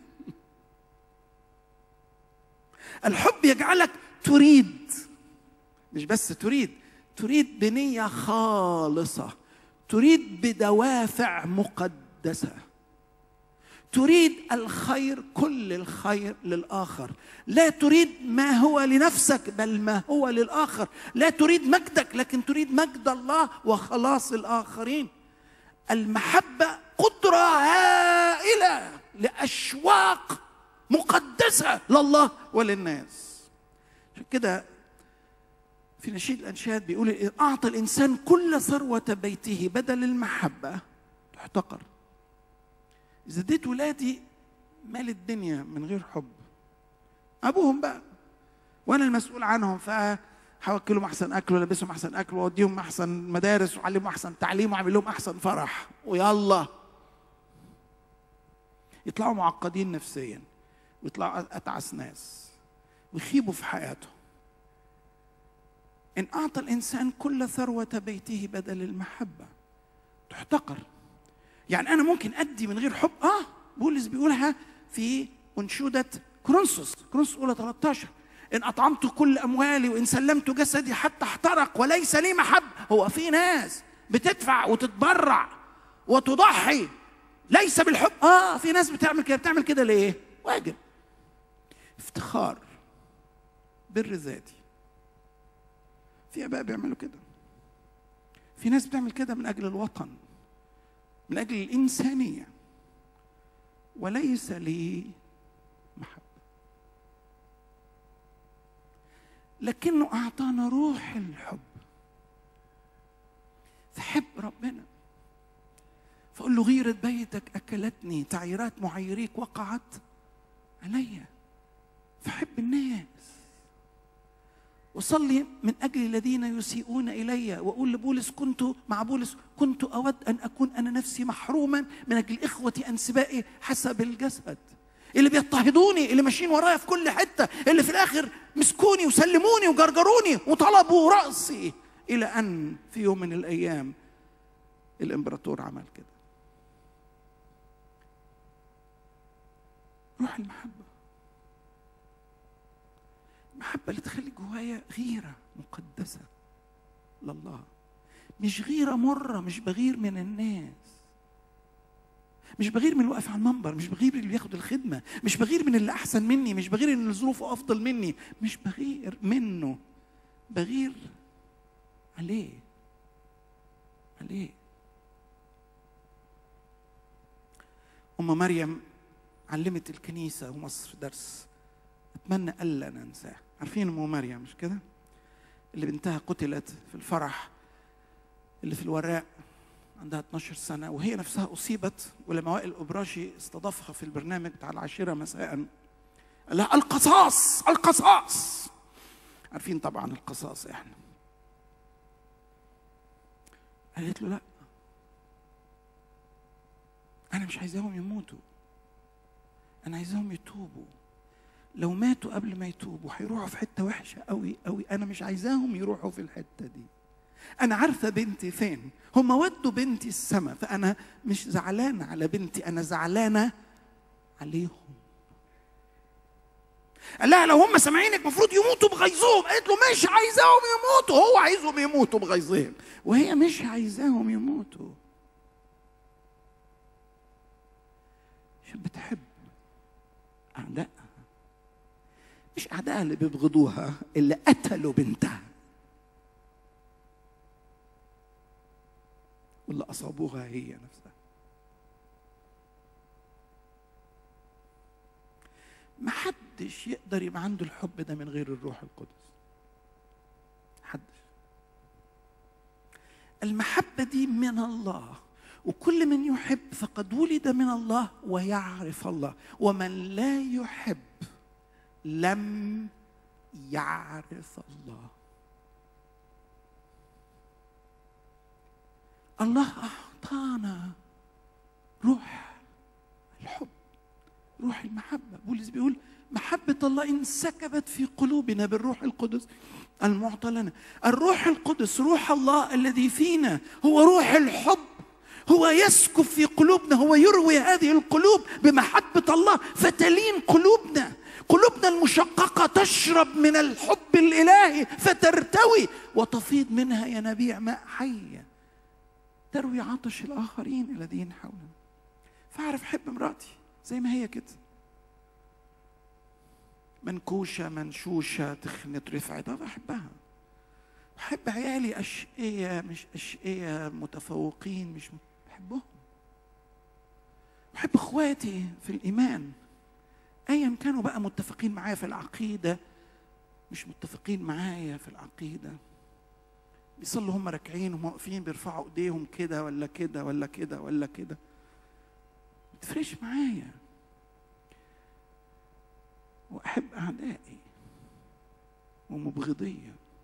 Speaker 1: الحب يجعلك تريد مش بس تريد تريد بنية خالصة تريد بدوافع مقدسه تريد الخير كل الخير للآخر لا تريد ما هو لنفسك بل ما هو للآخر لا تريد مجدك لكن تريد مجد الله وخلاص الآخرين المحبة قدرة هائلة لأشواق مقدسة لله وللناس عشان كده في نشيد الأنشاد بيقول أعطى الإنسان كل ثروة بيته بدل المحبة تحتقر اذا اديت ولادي مال الدنيا من غير حب ابوهم بقى وانا المسؤول عنهم ف هوكلهم احسن اكل والبسهم احسن اكل واوديهم احسن مدارس واعلمهم احسن تعليم واعمل لهم احسن فرح ويلا يطلعوا معقدين نفسيا ويطلعوا اتعس ناس ويخيبوا في حياتهم ان اعطى الانسان كل ثروه بيته بدل المحبه تحتقر يعني انا ممكن ادي من غير حب اه بولس بيقولها في انشوده كرونسوس كرونسوس اولى 13 ان اطعمت كل اموالي وان سلمت جسدي حتى احترق وليس لي محب هو في ناس بتدفع وتتبرع وتضحي ليس بالحب اه في ناس بتعمل كده بتعمل كده ليه واجب افتخار بر ذاتي في اباء بيعملوا كده في ناس بتعمل كده من اجل الوطن من اجل الانسانيه وليس لي محبه لكنه اعطانا روح الحب تحب ربنا فقول له غيرة بيتك أكلتني تعيرات معيريك وقعت علي فحب الناس وصلي من أجل الذين يسيئون إلي وأقول لبولس كنت مع بولس كنت أود أن أكون أنا نفسي محروما من أجل إخوتي أنسبائي حسب الجسد اللي بيضطهدوني اللي ماشيين ورايا في كل حتة اللي في الآخر مسكوني وسلموني وجرجروني وطلبوا رأسي إلى أن في يوم من الأيام الإمبراطور عمل كده روح المحبة المحبة اللي تخلي جوايا غيرة مقدسة لله مش غيرة مرة مش بغير من الناس مش بغير من اللي واقف على المنبر مش بغير من اللي بياخد الخدمة مش بغير من اللي أحسن مني مش بغير من اللي ظروفه أفضل مني مش بغير منه بغير عليه عليه أم مريم علمت الكنيسة ومصر درس أتمنى ألا ننساه عارفين أم مريم مش كده اللي بنتها قتلت في الفرح اللي في الوراق عندها 12 سنة وهي نفسها أصيبت ولما وائل الأبراشي استضافها في البرنامج بتاع العاشرة مساء قال لها القصاص القصاص عارفين طبعا القصاص احنا قالت له لا أنا مش عايزاهم يموتوا أنا عايزاهم يتوبوا لو ماتوا قبل ما يتوبوا هيروحوا في حتة وحشة قوي قوي أنا مش عايزاهم يروحوا في الحتة دي أنا عارفة بنتي فين هم ودوا بنتي السما فأنا مش زعلانة على بنتي أنا زعلانة عليهم قال لها لو هم سامعينك المفروض يموتوا بغيظهم قالت له مش عايزاهم يموتوا هو عايزهم يموتوا بغيظهم وهي مش عايزاهم يموتوا عشان بتحب أعدائها مش أعدائها اللي بيبغضوها اللي قتلوا بنتها واللي أصابوها هي نفسها ما حدش يقدر يبقى عنده الحب ده من غير الروح القدس حدش المحبة دي من الله وكل من يحب فقد ولد من الله ويعرف الله ومن لا يحب لم يعرف الله الله اعطانا روح الحب روح المحبه بولس بيقول محبه الله انسكبت في قلوبنا بالروح القدس المعطى لنا الروح القدس روح الله الذي فينا هو روح الحب هو يسكب في قلوبنا هو يروي هذه القلوب بمحبه الله فتلين قلوبنا قلوبنا المشققه تشرب من الحب الالهي فترتوي وتفيض منها ينابيع ماء حيه تروي عطش الاخرين الذين حولنا فاعرف احب مراتي زي ما هي كده منكوشه منشوشه تخنت رفعت بحبها بحب عيالي اشقيه مش اشقيه متفوقين مش بحبهم بحب اخواتي في الايمان ايا كانوا بقى متفقين معايا في العقيده مش متفقين معايا في العقيده بيصلوا هم راكعين وهم واقفين بيرفعوا ايديهم كده ولا كده ولا كده ولا كده ما تفرقش معايا واحب اعدائي ومبغضي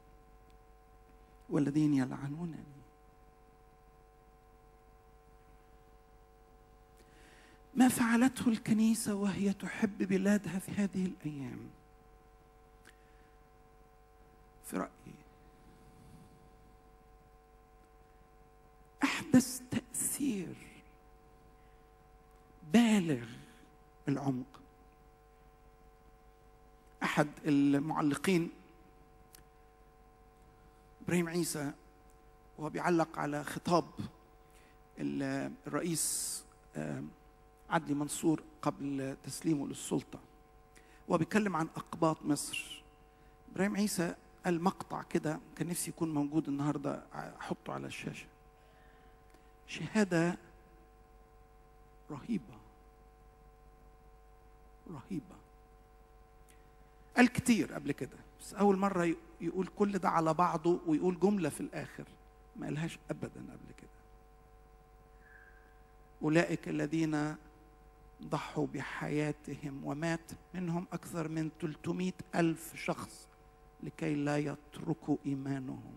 Speaker 1: والذين يلعنونني ما فعلته الكنيسه وهي تحب بلادها في هذه الايام في رايي احدث تاثير بالغ العمق احد المعلقين ابراهيم عيسى وهو بيعلق على خطاب الرئيس عدلي منصور قبل تسليمه للسلطه وهو بيتكلم عن اقباط مصر ابراهيم عيسى قال مقطع كده كان نفسي يكون موجود النهارده احطه على الشاشه شهاده رهيبه رهيبه قال كتير قبل كده بس اول مره يقول كل ده على بعضه ويقول جمله في الاخر ما قالهاش ابدا قبل كده اولئك الذين ضحوا بحياتهم ومات منهم اكثر من 300 الف شخص لكي لا يتركوا ايمانهم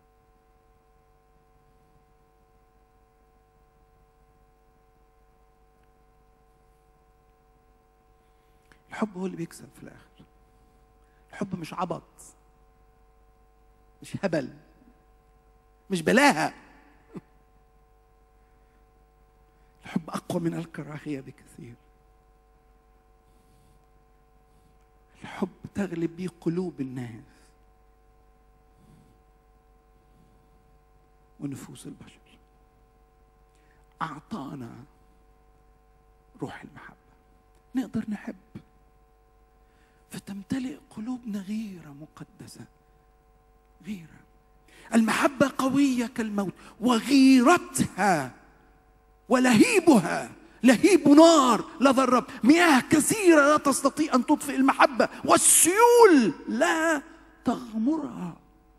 Speaker 1: الحب هو اللي بيكسب في الاخر الحب مش عبط مش هبل مش بلاهه الحب اقوى من الكراهيه بكثير الحب تغلب به قلوب الناس ونفوس البشر اعطانا روح المحبه نقدر نحب فتمتلئ قلوبنا غيره مقدسه غيره المحبه قويه كالموت وغيرتها ولهيبها لهيب نار لدى الرب مياه كثيره لا تستطيع ان تطفئ المحبه والسيول لا تغمرها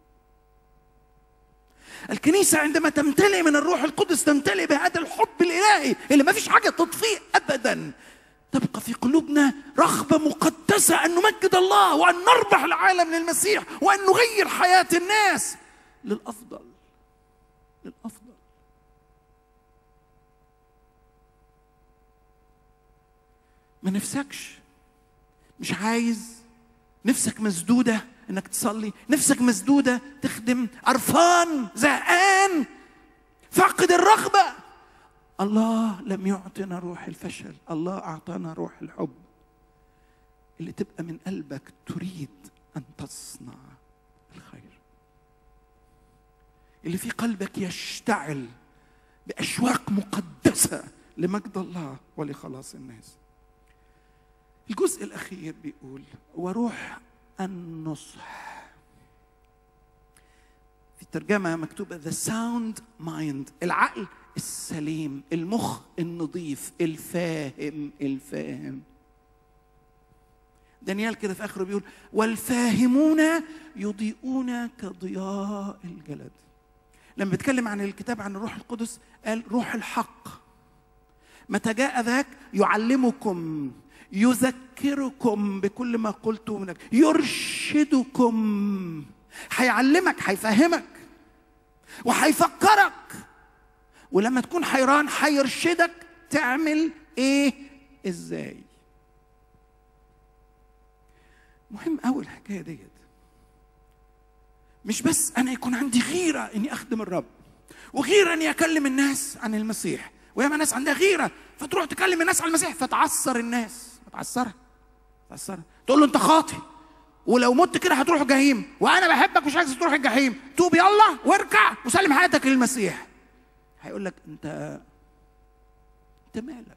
Speaker 1: الكنيسة عندما تمتلئ من الروح القدس تمتلئ بهذا الحب الإلهي اللي ما فيش حاجة تطفيه أبدا تبقى في قلوبنا رغبة مقدسة أن نمجد الله وأن نربح العالم للمسيح وأن نغير حياة الناس للأفضل للأفضل ما نفسكش مش عايز نفسك مسدودة انك تصلي نفسك مسدودة تخدم قرفان زهقان فاقد الرغبة الله لم يعطنا روح الفشل الله أعطانا روح الحب اللي تبقى من قلبك تريد أن تصنع الخير اللي في قلبك يشتعل بأشواق مقدسة لمجد الله ولخلاص الناس الجزء الأخير بيقول وروح النصح في الترجمة مكتوبة the sound mind العقل السليم المخ النظيف الفاهم الفاهم دانيال كده في اخره بيقول والفاهمون يضيئون كضياء الجلد لما بيتكلم عن الكتاب عن الروح القدس قال روح الحق متى جاء ذاك يعلمكم يذكركم بكل ما قلته منك يرشدكم هيعلمك هيفهمك وهيفكرك ولما تكون حيران هيرشدك تعمل ايه ازاي مهم قوي الحكايه ديت مش بس انا يكون عندي غيره اني اخدم الرب وغيره اني اكلم الناس عن المسيح وياما ناس عندها غيره فتروح تكلم الناس عن المسيح فتعصر الناس فتعصرها تعصرها تقول له انت خاطي ولو مت كده هتروح جحيم وانا بحبك مش عايز تروح الجحيم توب يلا واركع وسلم حياتك للمسيح هيقول لك انت انت مالك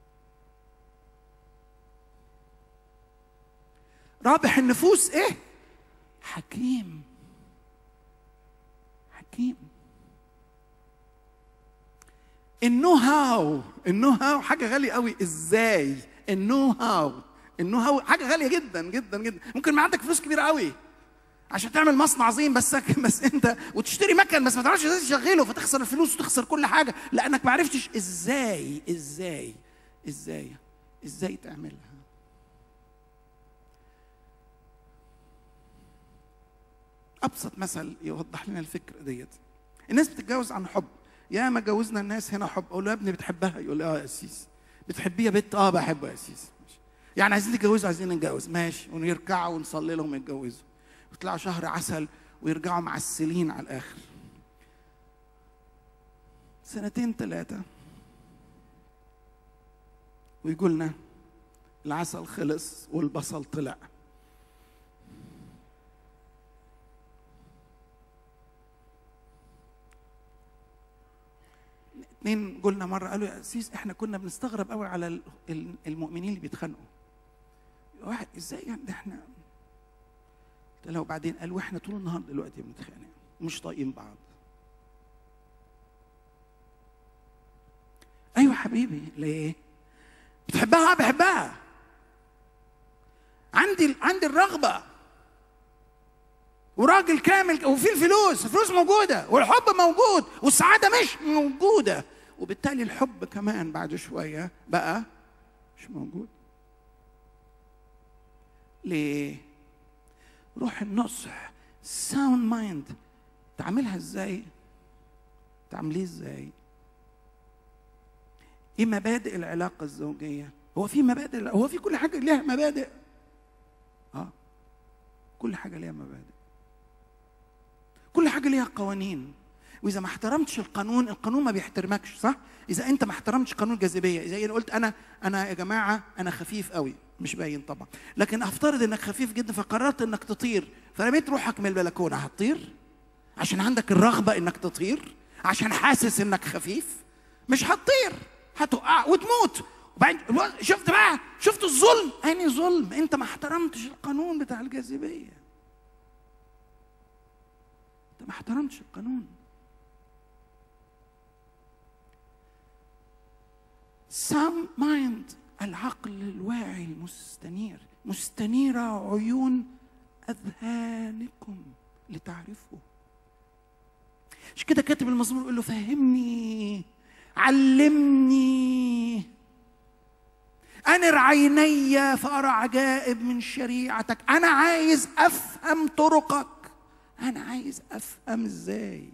Speaker 1: رابح النفوس ايه حكيم حكيم النو هاو النو هاو حاجه غاليه قوي ازاي النو هاو النو هاو حاجه غاليه جدا جدا جدا ممكن ما عندك فلوس كبيره قوي عشان تعمل مصنع عظيم بس بس انت وتشتري مكن بس ما تعرفش ازاي تشغله فتخسر الفلوس وتخسر كل حاجه لانك ما عرفتش ازاي ازاي ازاي ازاي تعملها ابسط مثل يوضح لنا الفكره ديت الناس بتتجوز عن حب يا ما جوزنا الناس هنا حب اقول له يا ابني بتحبها يقول لي اه يا سيس بتحبيه يا بنت اه بحبها يا سيس يعني عايزين نتجوزوا عايزين نتجوز ماشي ونركعوا ونصلي لهم يتجوزوا ويطلعوا شهر عسل ويرجعوا معسلين على الاخر سنتين ثلاثة ويقول لنا العسل خلص والبصل طلع اتنين قلنا مرة قالوا يا سيس احنا كنا بنستغرب قوي على ال- ال- المؤمنين اللي بيتخانقوا واحد ازاي يعني ده احنا قلت له وبعدين قال واحنا طول النهار دلوقتي بنتخانق ومش طايقين بعض ايوه حبيبي ليه بتحبها آه، بحبها عندي عندي الرغبه وراجل كامل وفي الفلوس الفلوس موجوده والحب موجود والسعاده مش موجوده وبالتالي الحب كمان بعد شويه بقى مش موجود ليه روح النصح ساوند مايند تعملها ازاي تعمليه ازاي ايه مبادئ العلاقه الزوجيه هو في مبادئ هو في كل حاجه ليها مبادئ اه كل حاجه ليها مبادئ كل حاجه ليها قوانين واذا ما احترمتش القانون القانون ما بيحترمكش صح اذا انت ما احترمتش قانون الجاذبيه اذا انا قلت انا انا يا جماعه انا خفيف قوي مش باين طبعا لكن افترض انك خفيف جدا فقررت انك تطير فرميت روحك من البلكونه هتطير عشان عندك الرغبه انك تطير عشان حاسس انك خفيف مش هتطير هتقع وتموت وبعدين شفت بقى شفت الظلم اني ظلم انت ما احترمتش القانون بتاع الجاذبيه انت ما احترمتش القانون سام مايند العقل الواعي المستنير مستنيرة عيون أذهانكم لتعرفوا مش كده كاتب المزمور يقول له فهمني علمني أنر عيني فأرى عجائب من شريعتك أنا عايز أفهم طرقك أنا عايز أفهم إزاي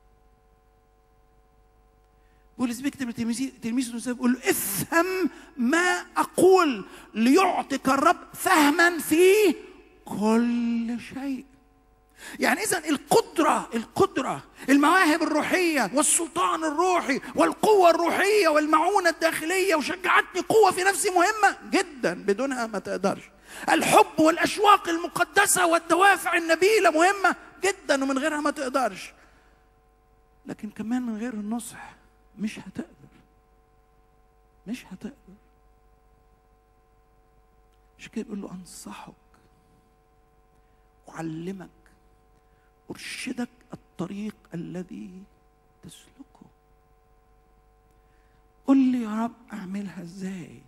Speaker 1: بولس بيكتب لتلميذه تلميذه بيقول له افهم ما اقول ليعطيك الرب فهما في كل شيء يعني اذا القدره القدره المواهب الروحيه والسلطان الروحي والقوه الروحيه والمعونه الداخليه وشجعتني قوه في نفسي مهمه جدا بدونها ما تقدرش الحب والاشواق المقدسه والدوافع النبيله مهمه جدا ومن غيرها ما تقدرش لكن كمان من غير النصح مش هتقدر مش هتقدر مش كده بيقول له انصحك اعلمك ارشدك الطريق الذي تسلكه قل لي يا رب اعملها ازاي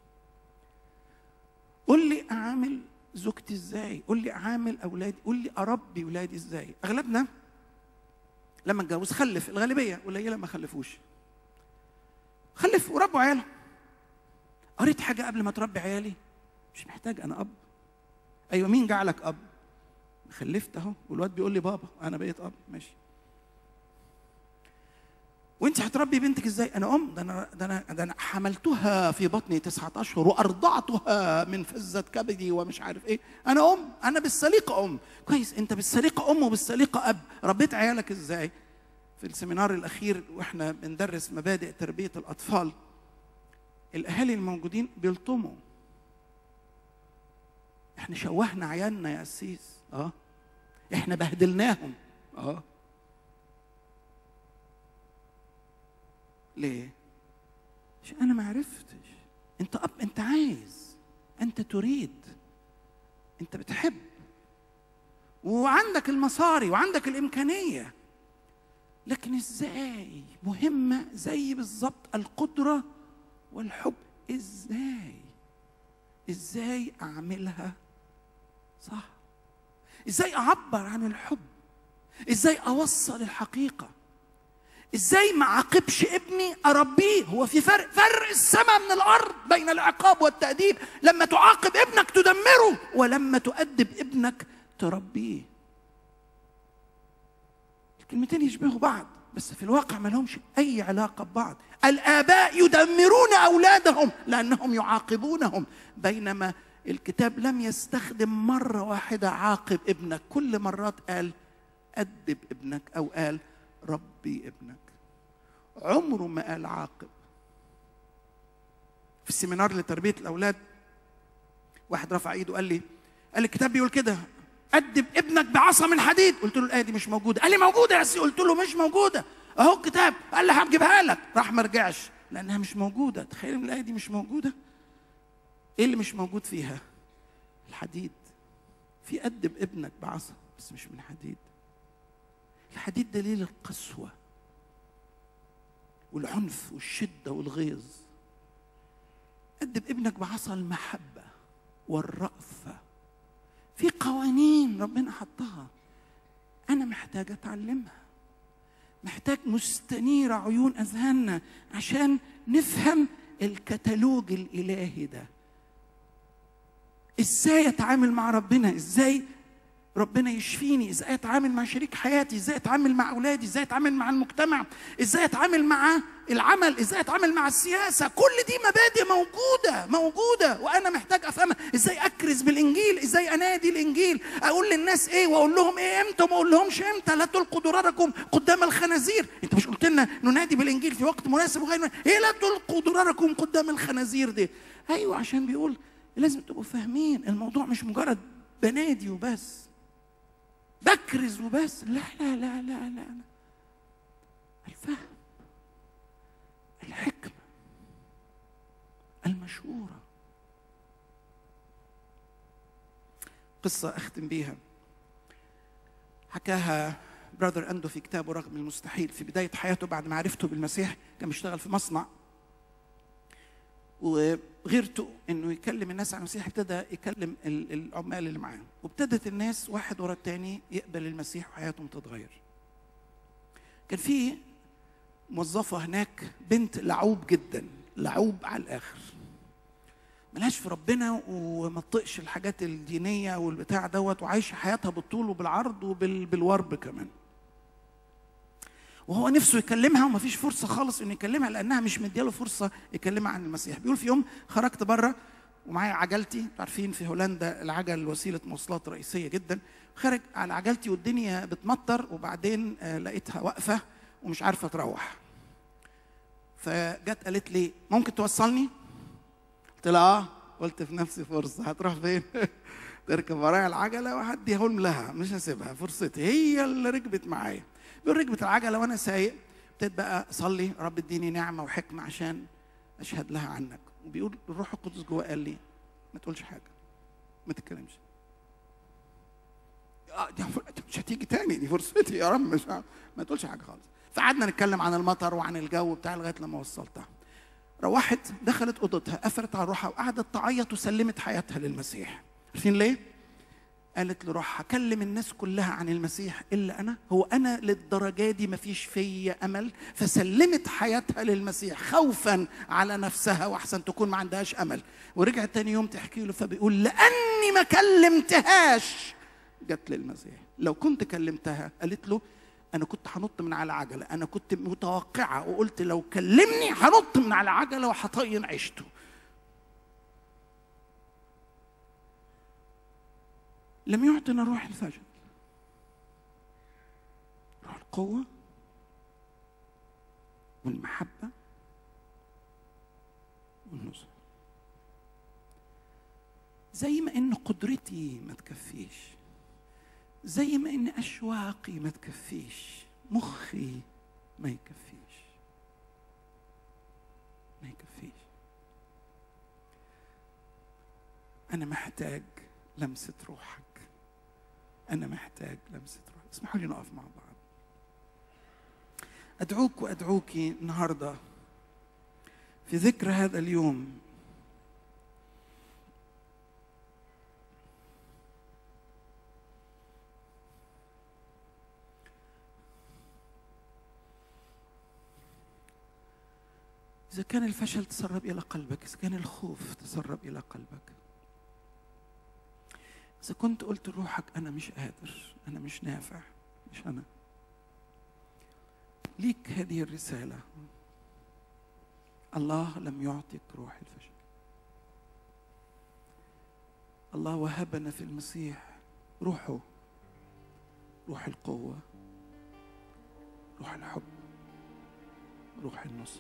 Speaker 1: قل لي اعامل زوجتي ازاي قل لي اعامل اولادي قل لي اربي اولادي ازاي اغلبنا لما اتجوز خلف الغالبيه قليله ما خلفوش خلف وربوا عياله قريت حاجه قبل ما تربي عيالي مش محتاج انا اب ايوه مين جعلك اب خلفت اهو والواد بيقول لي بابا انا بقيت اب ماشي وانت هتربي بنتك ازاي انا ام ده انا ده انا ده انا حملتها في بطني تسعة اشهر وارضعتها من فزة كبدي ومش عارف ايه انا ام انا بالسليقه ام كويس انت بالسليقه ام وبالسليقه اب ربيت عيالك ازاي في السمينار الاخير واحنا بندرس مبادئ تربيه الاطفال الاهالي الموجودين بيلطموا احنا شوهنا عيالنا يا قسيس اه احنا بهدلناهم اه ليه عشان انا ما عرفتش انت اب انت عايز انت تريد انت بتحب وعندك المصاري وعندك الامكانيه لكن ازاي مهمه زي بالظبط القدره والحب ازاي ازاي اعملها صح ازاي اعبر عن الحب ازاي اوصل الحقيقه ازاي ما عاقبش ابني اربيه هو في فرق فرق السماء من الارض بين العقاب والتاديب لما تعاقب ابنك تدمره ولما تؤدب ابنك تربيه الكلمتين يشبهوا بعض بس في الواقع ما لهمش اي علاقه ببعض الاباء يدمرون اولادهم لانهم يعاقبونهم بينما الكتاب لم يستخدم مره واحده عاقب ابنك كل مرات قال ادب ابنك او قال ربي ابنك عمره ما قال عاقب في السيمينار لتربيه الاولاد واحد رفع ايده قال لي قال لي الكتاب بيقول كده أدب ابنك بعصا من حديد قلت له الآية دي مش موجودة قال لي موجودة يا سي قلت له مش موجودة أهو الكتاب قال لي هجيبها لك راح ما رجعش لأنها مش موجودة تخيل إن الآية دي مش موجودة إيه اللي مش موجود فيها الحديد في أدب ابنك بعصا بس مش من حديد الحديد دليل القسوة والعنف والشدة والغيظ أدب ابنك بعصا المحبة والرأفة في قوانين ربنا حطها أنا محتاج أتعلمها محتاج نستنير عيون أذهاننا عشان نفهم الكتالوج الإلهي ده إزاي أتعامل مع ربنا إزاي ربنا يشفيني ازاي اتعامل مع شريك حياتي ازاي اتعامل مع اولادي ازاي اتعامل مع المجتمع ازاي اتعامل مع العمل ازاي اتعامل مع السياسه كل دي مبادئ موجوده موجوده وانا محتاج افهمها ازاي اكرز بالانجيل ازاي انادي الانجيل اقول للناس ايه واقول لهم ايه امتى وما اقول لهمش امتى لا تلقوا ضرركم قدام الخنازير انت مش قلت لنا ننادي بالانجيل في وقت مناسب وغير ايه لا تلقوا ضرركم قدام الخنازير دي ايوه عشان بيقول لازم تبقوا فاهمين الموضوع مش مجرد بنادي وبس بكرز وبس لا لا لا لا لا الفهم الحكمة المشهورة قصة أختم بيها حكاها براذر أندو في كتابه رغم المستحيل في بداية حياته بعد ما عرفته بالمسيح كان بيشتغل في مصنع وغيرته انه يكلم الناس عن المسيح ابتدى يكلم العمال اللي معاه وابتدت الناس واحد ورا التاني يقبل المسيح وحياتهم تتغير كان في موظفة هناك بنت لعوب جدا لعوب على الآخر ملهاش في ربنا وما تطقش الحاجات الدينية والبتاع دوت وعايشة حياتها بالطول وبالعرض وبالورب كمان وهو نفسه يكلمها ومفيش فرصة خالص إنه يكلمها لأنها مش مدياله فرصة يكلمها عن المسيح بيقول في يوم خرجت بره ومعايا عجلتي عارفين في هولندا العجل وسيلة مواصلات رئيسية جدا خارج على عجلتي والدنيا بتمطر وبعدين لقيتها واقفة ومش عارفة تروح فجت قالت لي ممكن توصلني؟ قلت لها اه قلت في نفسي فرصة هتروح فين؟ تركب ورايا العجلة وهديهم لها مش هسيبها فرصتي هي اللي ركبت معايا بيقول ركبت العجله وانا سايق ابتديت بقى اصلي رب اديني نعمه وحكمه عشان اشهد لها عنك وبيقول الروح القدس جوه قال لي ما تقولش حاجه ما تتكلمش دي مش هتيجي تاني دي فرصتي يا رب مش ما تقولش حاجه خالص فقعدنا نتكلم عن المطر وعن الجو بتاع لغايه لما وصلتها روحت دخلت اوضتها قفلت على روحها وقعدت تعيط وسلمت حياتها للمسيح عارفين ليه؟ قالت لروحها كلم الناس كلها عن المسيح الا انا هو انا للدرجه دي ما فيش فيا امل فسلمت حياتها للمسيح خوفا على نفسها واحسن تكون ما عندهاش امل ورجعت تاني يوم تحكي له فبيقول لاني ما كلمتهاش جت للمسيح لو كنت كلمتها قالت له انا كنت هنط من على عجله انا كنت متوقعه وقلت لو كلمني هنط من على عجله وهطين عيشته لم يعطنا روح الفجر روح القوة والمحبة والنصر زي ما ان قدرتي ما تكفيش زي ما ان اشواقي ما تكفيش مخي ما يكفيش ما يكفيش انا محتاج لمسة روحك أنا محتاج لمسة روحك اسمحوا لي نقف مع بعض أدعوك وأدعوك النهاردة في ذكر هذا اليوم إذا كان الفشل تسرب إلى قلبك إذا كان الخوف تسرب إلى قلبك إذا كنت قلت لروحك أنا مش قادر أنا مش نافع مش أنا ليك هذه الرسالة الله لم يعطك روح الفشل الله وهبنا في المسيح روحه روح القوة روح الحب روح النصح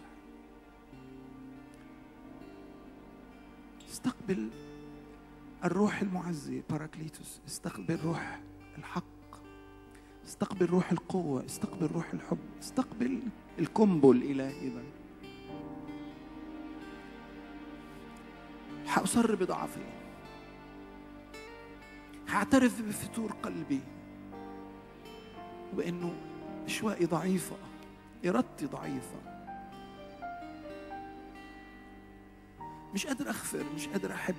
Speaker 1: استقبل الروح المعزي باراكليتوس استقبل روح الحق استقبل روح القوة استقبل روح الحب استقبل الكومبو الإلهي ده هأصر بضعفي هعترف بفتور قلبي وبأنه أشوائي ضعيفة إرادتي ضعيفة مش قادر أغفر مش قادر أحب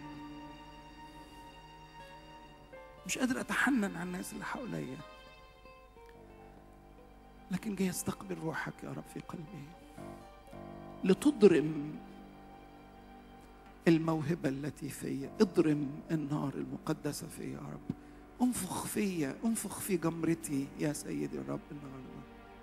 Speaker 1: مش قادر أتحنن على الناس اللي حواليا لكن جاي استقبل روحك يا رب في قلبي لتضرم الموهبة التي في اضرم النار المقدسة في يا رب انفخ فيا انفخ في جمرتي يا سيدي الرب النهارده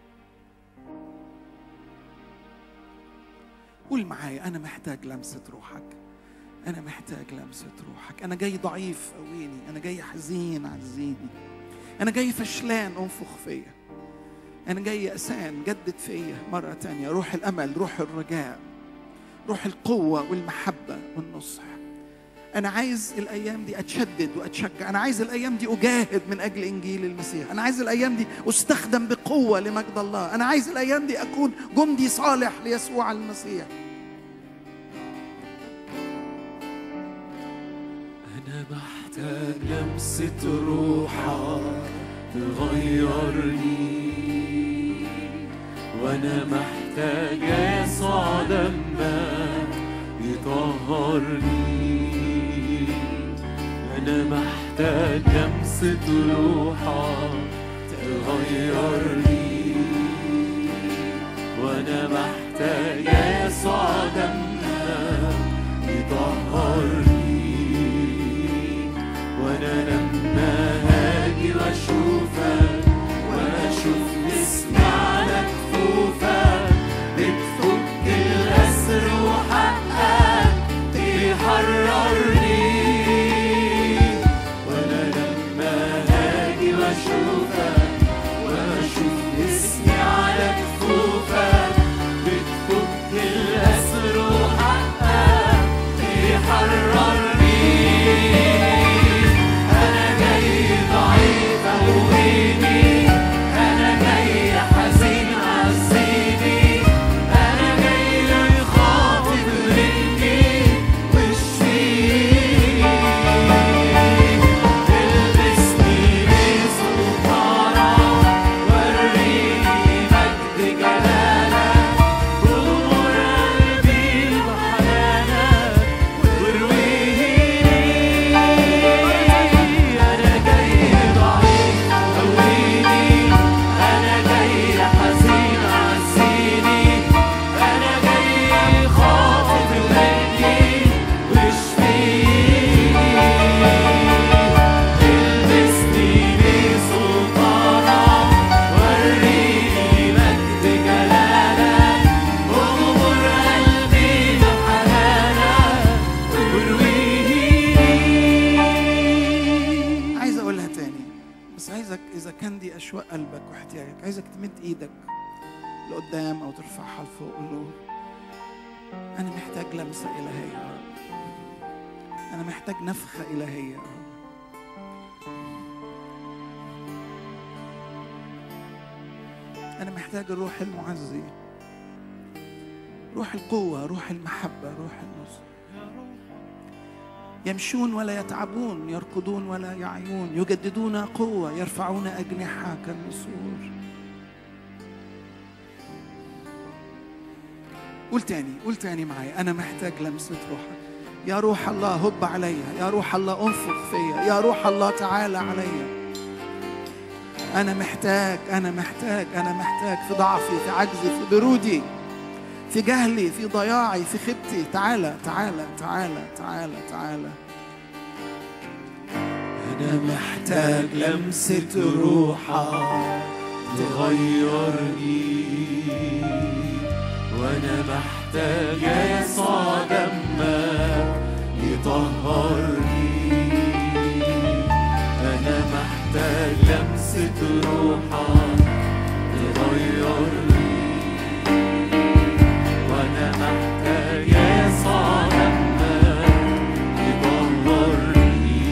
Speaker 1: قول معايا انا محتاج لمسة روحك انا محتاج لمسة روحك انا جاي ضعيف قويني انا جاي حزين عزيني انا جاي فشلان انفخ فيا انا جاي يأسان جدد فيا مرة تانية روح الامل روح الرجاء روح القوة والمحبة والنصح أنا عايز الأيام دي أتشدد وأتشجع أنا عايز الأيام دي أجاهد من أجل إنجيل المسيح أنا عايز الأيام دي أستخدم بقوة لمجد الله أنا عايز الأيام دي أكون جندي صالح ليسوع المسيح
Speaker 2: أنا محتاج لمسة روحك تغيرني وأنا محتاج يسوع دمك يطهرني أنا محتاج لمسة روحك تغيرني وأنا محتاج يسوع دمك يطهرني وانا لما هاجي واشوفك واشوف اسمي على كفوفك بتفك الاسر وحقك تحررني وانا لما هاجي واشوفك واشوف اسمي على كفوفك بتفك الاسر وحقك تحررني أنا جاي ضعيف قويني أنا جاي حزين عزيني أنا جاي خاطب رجلي واشفيني البسني بسلطانك وريني مجد جلالك أمور قلبي بحنانك وارويني أنا جاي ضعيف قويني أنا جاي حزين عزيني أنا جاي خاطب رجلي واشفيني البسني بسلطانك وريني مجد جلالك أغمر قلبي بحنانك وارويني
Speaker 1: عايز أقولها تاني بس عايزك إذا كان دي أشواق قلبك واحتياجك عايزك تمد إيدك لقدام أو ترفعها لفوق قول له أنا محتاج لمسة إلهية يا رب أنا محتاج نفخة إلهية يا رب أنا محتاج الروح المعزي روح القوة روح المحبة روح النصر يمشون ولا يتعبون يركضون ولا يعيون يجددون قوة يرفعون أجنحة كالنسور قول تاني قول تاني معايا أنا محتاج لمسة روحك يا روح الله هب عليا يا روح الله انفخ فيا يا روح الله تعالى عليا أنا محتاج أنا محتاج أنا محتاج في ضعفي في عجزي في برودي في جهلي في ضياعي في خيبتي تعالى تعالى تعالى تعالى تعالى
Speaker 2: أنا محتاج لمسة روحك تغيرني وأنا محتاج يا يسوع دمك يطهرني أنا محتاج لمسة روحك تغيرني وأنا محتاج يا يسوع دمك يطهرني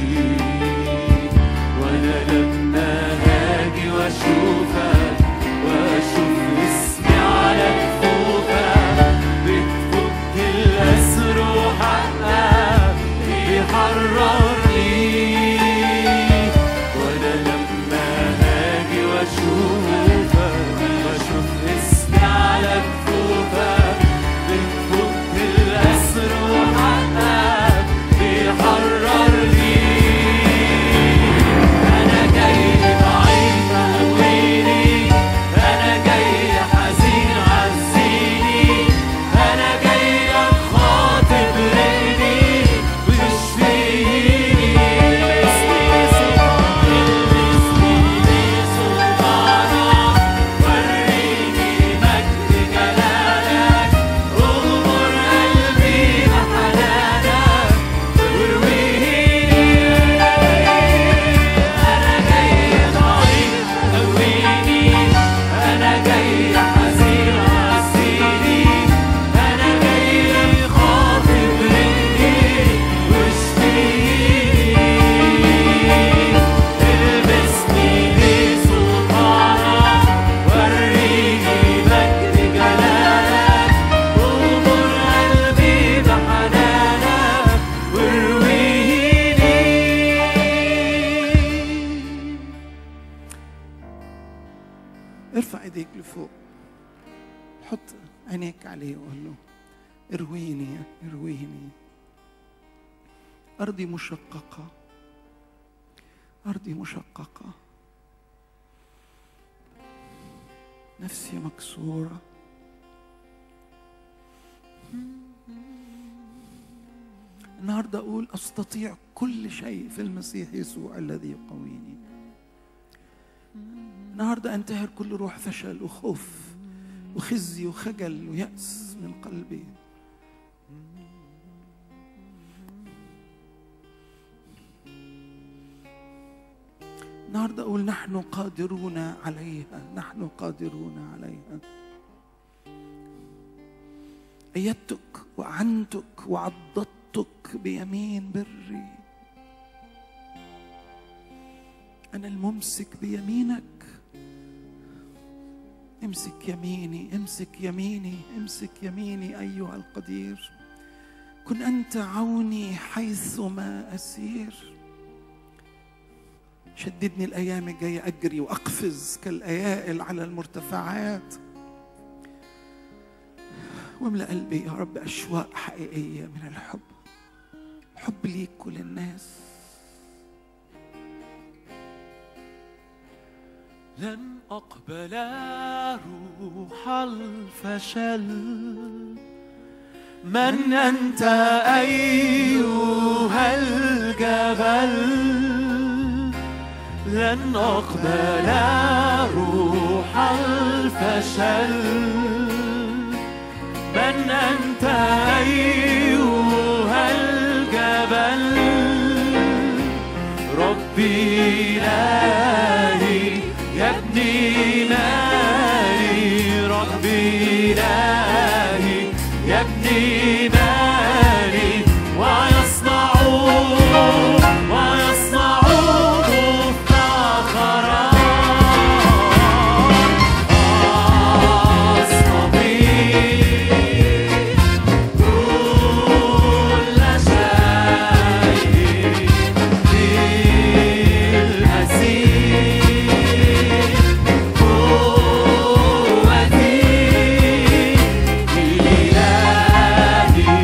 Speaker 2: وانا لما هاجي واشوفك واشوف اسمي على كفوفك بتفك الاسر وحقك بيحررني وانا لما هاجي واشوفك واشوف اسمي على كفوفك بتفك الاسر وحقك بيحررني أنا جاي ضعيف قويني أنا جاي حزين عزيني أنا جاي خاطب ليلي واشفيني المسني سلطانك وريني مجد جلالك اغمر قلبي بحنانك وارويني أنا جاي ضعيف قويني أنا جاي حزين عزيني أنا جاي خاطب رجلي واشفيني البسني بسلطانك وريني مجد جلالك اغمر قلبي بحنانك وارويني
Speaker 1: ارفع ايديك لفوق حط عينيك عليه وقول له ارويني ارويني ارضي مشققه ارضي مشققه نفسي مكسوره النهارده اقول استطيع كل شيء في المسيح يسوع الذي يقويني النهارده انتهر كل روح فشل وخوف وخزي وخجل ويأس من قلبي النهارده اقول نحن قادرون عليها نحن قادرون عليها أيدتك وأعنتك وعضدتك بيمين بري أنا الممسك بيمينك امسك يميني امسك يميني امسك يميني أيها القدير كن أنت عوني حيثما أسير شددني الأيام الجاية أجري وأقفز كالأيائل على المرتفعات واملأ قلبي يا رب أشواق حقيقية من الحب حب ليك وللناس
Speaker 2: لن أقبل روح الفشل من أنت أيها الجبل لن أقبل روح الفشل من أنت أيها الجبل ربي إلهي يبني مالي ربي إلهي يبني مالي ويصنع ويصنع مفتخرا أصطفي كل شيء بالأسير قوتي إلهي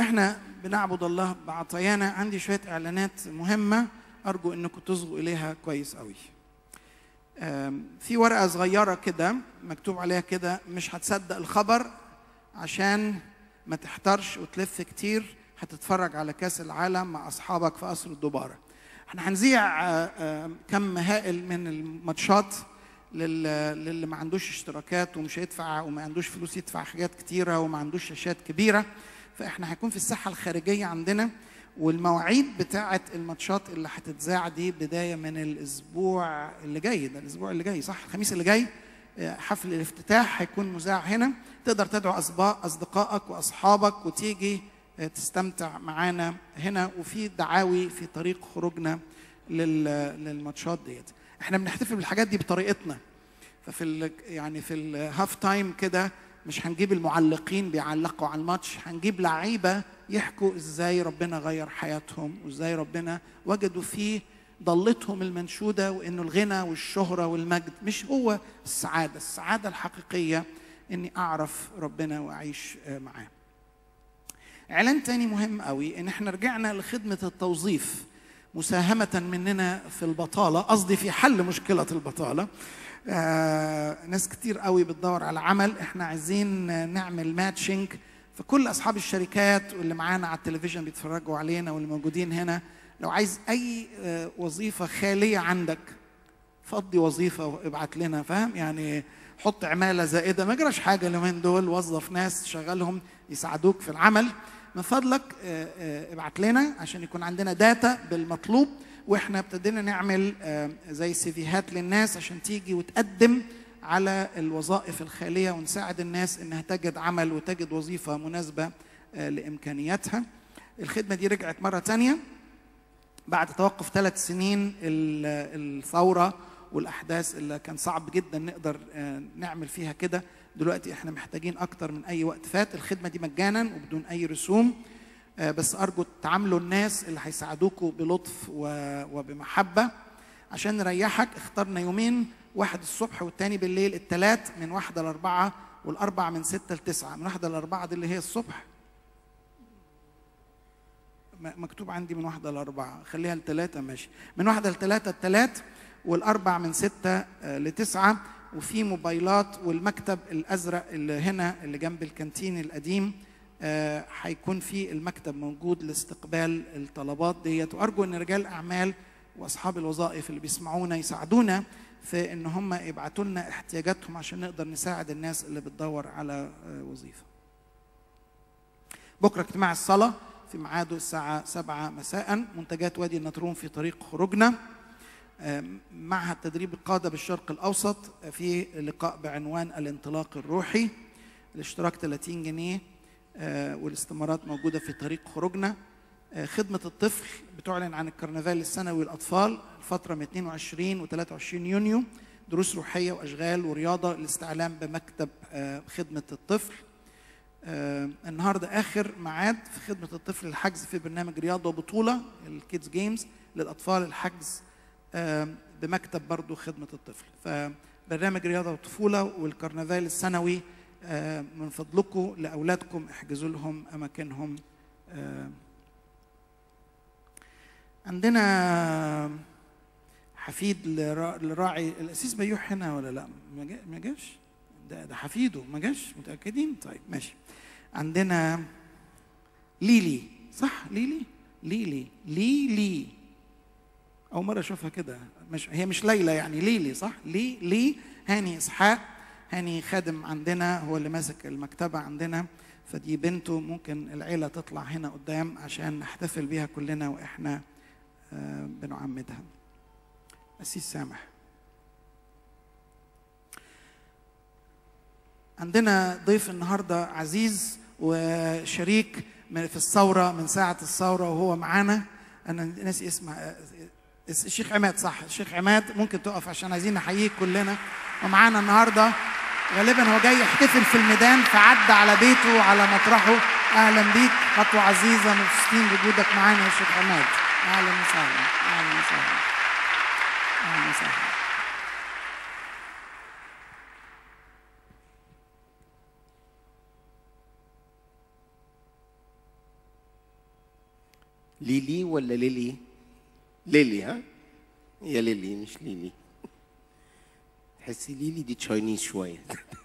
Speaker 1: واحنا بنعبد الله بعطايانا عندي شويه اعلانات مهمه ارجو انكم تصغوا اليها كويس قوي آم، في ورقه صغيره كده مكتوب عليها كده مش هتصدق الخبر عشان ما تحترش وتلف كتير هتتفرج على كاس العالم مع اصحابك في قصر الدباره احنا هنذيع آه، آه، كم هائل من الماتشات لل- للي ما عندوش اشتراكات ومش هيدفع وما عندوش فلوس يدفع حاجات كتيره وما عندوش شاشات كبيره فاحنا هيكون في الساحه الخارجيه عندنا والمواعيد بتاعه الماتشات اللي هتتذاع دي بدايه من الاسبوع اللي جاي ده الاسبوع اللي جاي صح الخميس اللي جاي آه، حفل الافتتاح هيكون مذاع هنا تقدر تدعو أصبا- اصدقائك واصحابك وتيجي آه، تستمتع معانا هنا وفي دعاوي في طريق خروجنا لل- للماتشات ديت احنا بنحتفل بالحاجات دي بطريقتنا ففي ال يعني في الهاف تايم كده مش هنجيب المعلقين بيعلقوا على الماتش هنجيب لعيبه يحكوا ازاي ربنا غير حياتهم وازاي ربنا وجدوا فيه ضلتهم المنشوده وانه الغنى والشهره والمجد مش هو السعاده السعاده الحقيقيه اني اعرف ربنا واعيش آه، معاه اعلان تاني مهم قوي ان احنا رجعنا لخدمه التوظيف مساهمه مننا في البطاله قصدي في حل مشكله البطاله آه ناس كتير قوي بتدور على عمل احنا عايزين آه، نعمل ماتشنج فكل اصحاب الشركات واللي معانا على التلفزيون بيتفرجوا علينا واللي موجودين هنا لو عايز اي آه، وظيفه خاليه عندك فضي وظيفه وابعت لنا فاهم يعني حط عماله زائده ما جراش حاجه اليومين دول وظف ناس شغلهم يساعدوك في العمل من فضلك آه، آه، ابعت لنا عشان يكون عندنا داتا بالمطلوب واحنا ابتدينا نعمل آه، زي سيفيهات للناس عشان تيجي وتقدم على الوظائف الخاليه ونساعد الناس انها تجد عمل وتجد وظيفه مناسبه آه، لامكانياتها الخدمه دي رجعت مره تانية بعد توقف ثلاث سنين ال- الثوره والاحداث اللي كان صعب جدا نقدر آه، نعمل فيها كده دلوقتي احنا محتاجين اكتر من اي وقت فات الخدمه دي مجانا وبدون اي رسوم آه، بس ارجو تعاملوا الناس اللي هيساعدوكوا بلطف و- وبمحبه عشان نريحك اخترنا يومين واحد الصبح والتاني بالليل الثلاث من واحدة لأربعة والأربع من ستة لتسعة من واحدة لأربعة دي اللي هي الصبح م- مكتوب عندي من واحدة لأربعة خليها لثلاثة ماشي من واحدة لثلاثة الثلاث والأربع من ستة آه، لتسعة وفي موبايلات والمكتب الأزرق اللي هنا اللي جنب الكانتين القديم آه، هيكون في المكتب موجود لاستقبال الطلبات ديت وأرجو أن رجال أعمال وأصحاب الوظائف اللي بيسمعونا يساعدونا في ان هم يبعتوا لنا احتياجاتهم عشان نقدر نساعد الناس اللي بتدور على آه، وظيفه. بكره اجتماع الصلاه في ميعاده الساعه 7 مساء منتجات وادي النطرون في طريق خروجنا. آه، معهد تدريب القاده بالشرق الاوسط آه، في لقاء بعنوان الانطلاق الروحي. الاشتراك 30 جنيه آه، والاستمارات موجوده في طريق خروجنا. آه، خدمة الطفل بتعلن عن الكرنفال السنوي للأطفال الفترة من 22 و 23 يونيو دروس روحية وأشغال ورياضة للاستعلام بمكتب آه، خدمة الطفل آه، النهاردة آخر ميعاد في خدمة الطفل الحجز في برنامج رياضة وبطولة الكيدز جيمز للأطفال الحجز آه، بمكتب برضو خدمة الطفل فبرنامج رياضة وطفولة والكرنفال السنوي آه، من فضلكم لأولادكم احجزوا لهم أماكنهم آه، عندنا حفيد لرا- لراعي الاسيس بيوح هنا ولا لا ما جا- ما جاش ده ده حفيده ما جاش متاكدين طيب ماشي عندنا ليلي صح ليلي ليلي ليلي اول مره اشوفها كده مش هي مش ليلى يعني ليلي صح لي لي هاني اسحاق هاني خادم عندنا هو اللي ماسك المكتبه عندنا فدي بنته ممكن العيله تطلع هنا قدام عشان نحتفل بيها كلنا واحنا آه، بنعمدها أسيس سامح عندنا ضيف النهارده عزيز وشريك من- في الثوره من ساعه الثوره وهو معانا انا ناسي اسم آه، الشيخ عماد صح الشيخ عماد ممكن تقف عشان عايزين نحييك كلنا ومعانا النهارده غالبا هو جاي يحتفل في الميدان فعدى على بيته وعلى مطرحه اهلا بيك خطوه عزيزه مبسوطين بوجودك معانا يا شيخ عماد اهلا وسهلا اهلا وسهلا اهلا وسهلا
Speaker 3: ليلي ولا ليلي ليلي ها هي ليلي مش ليلي تحسي ليلي دي تشاينيز شويه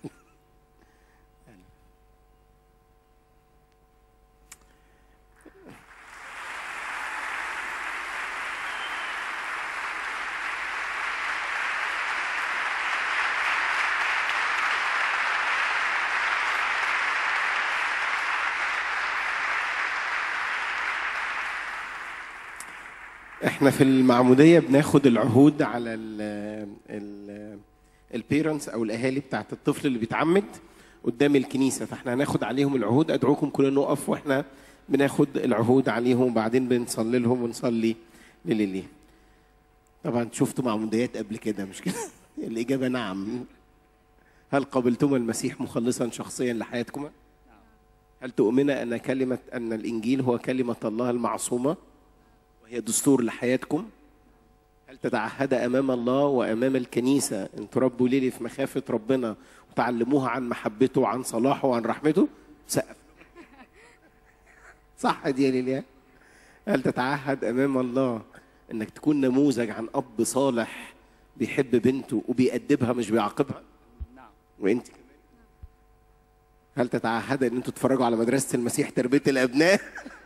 Speaker 3: احنا في المعموديه بناخد العهود على ال ال البيرنتس او الاهالي بتاعت الطفل اللي بيتعمد قدام الكنيسه فاحنا هناخد عليهم العهود ادعوكم كلنا نقف واحنا بناخد العهود عليهم وبعدين بنصلي لهم ونصلي لليلي طبعا شفتوا معموديات قبل كده مش كده الاجابه نعم هل قبلتم المسيح مخلصا شخصيا لحياتكم هل تؤمن ان كلمه ان الانجيل هو كلمه الله المعصومه وهي دستور لحياتكم هل تتعهد امام الله وامام الكنيسه ان تربوا ليلي في مخافه ربنا وتعلموها عن محبته وعن صلاحه وعن رحمته سقف صح دي يا ليليا هل تتعهد امام الله انك تكون نموذج عن اب صالح بيحب بنته وبيأدبها مش بيعاقبها
Speaker 2: نعم
Speaker 3: وانت كمان هل تتعهد ان انتوا تتفرجوا على مدرسه المسيح تربيه الابناء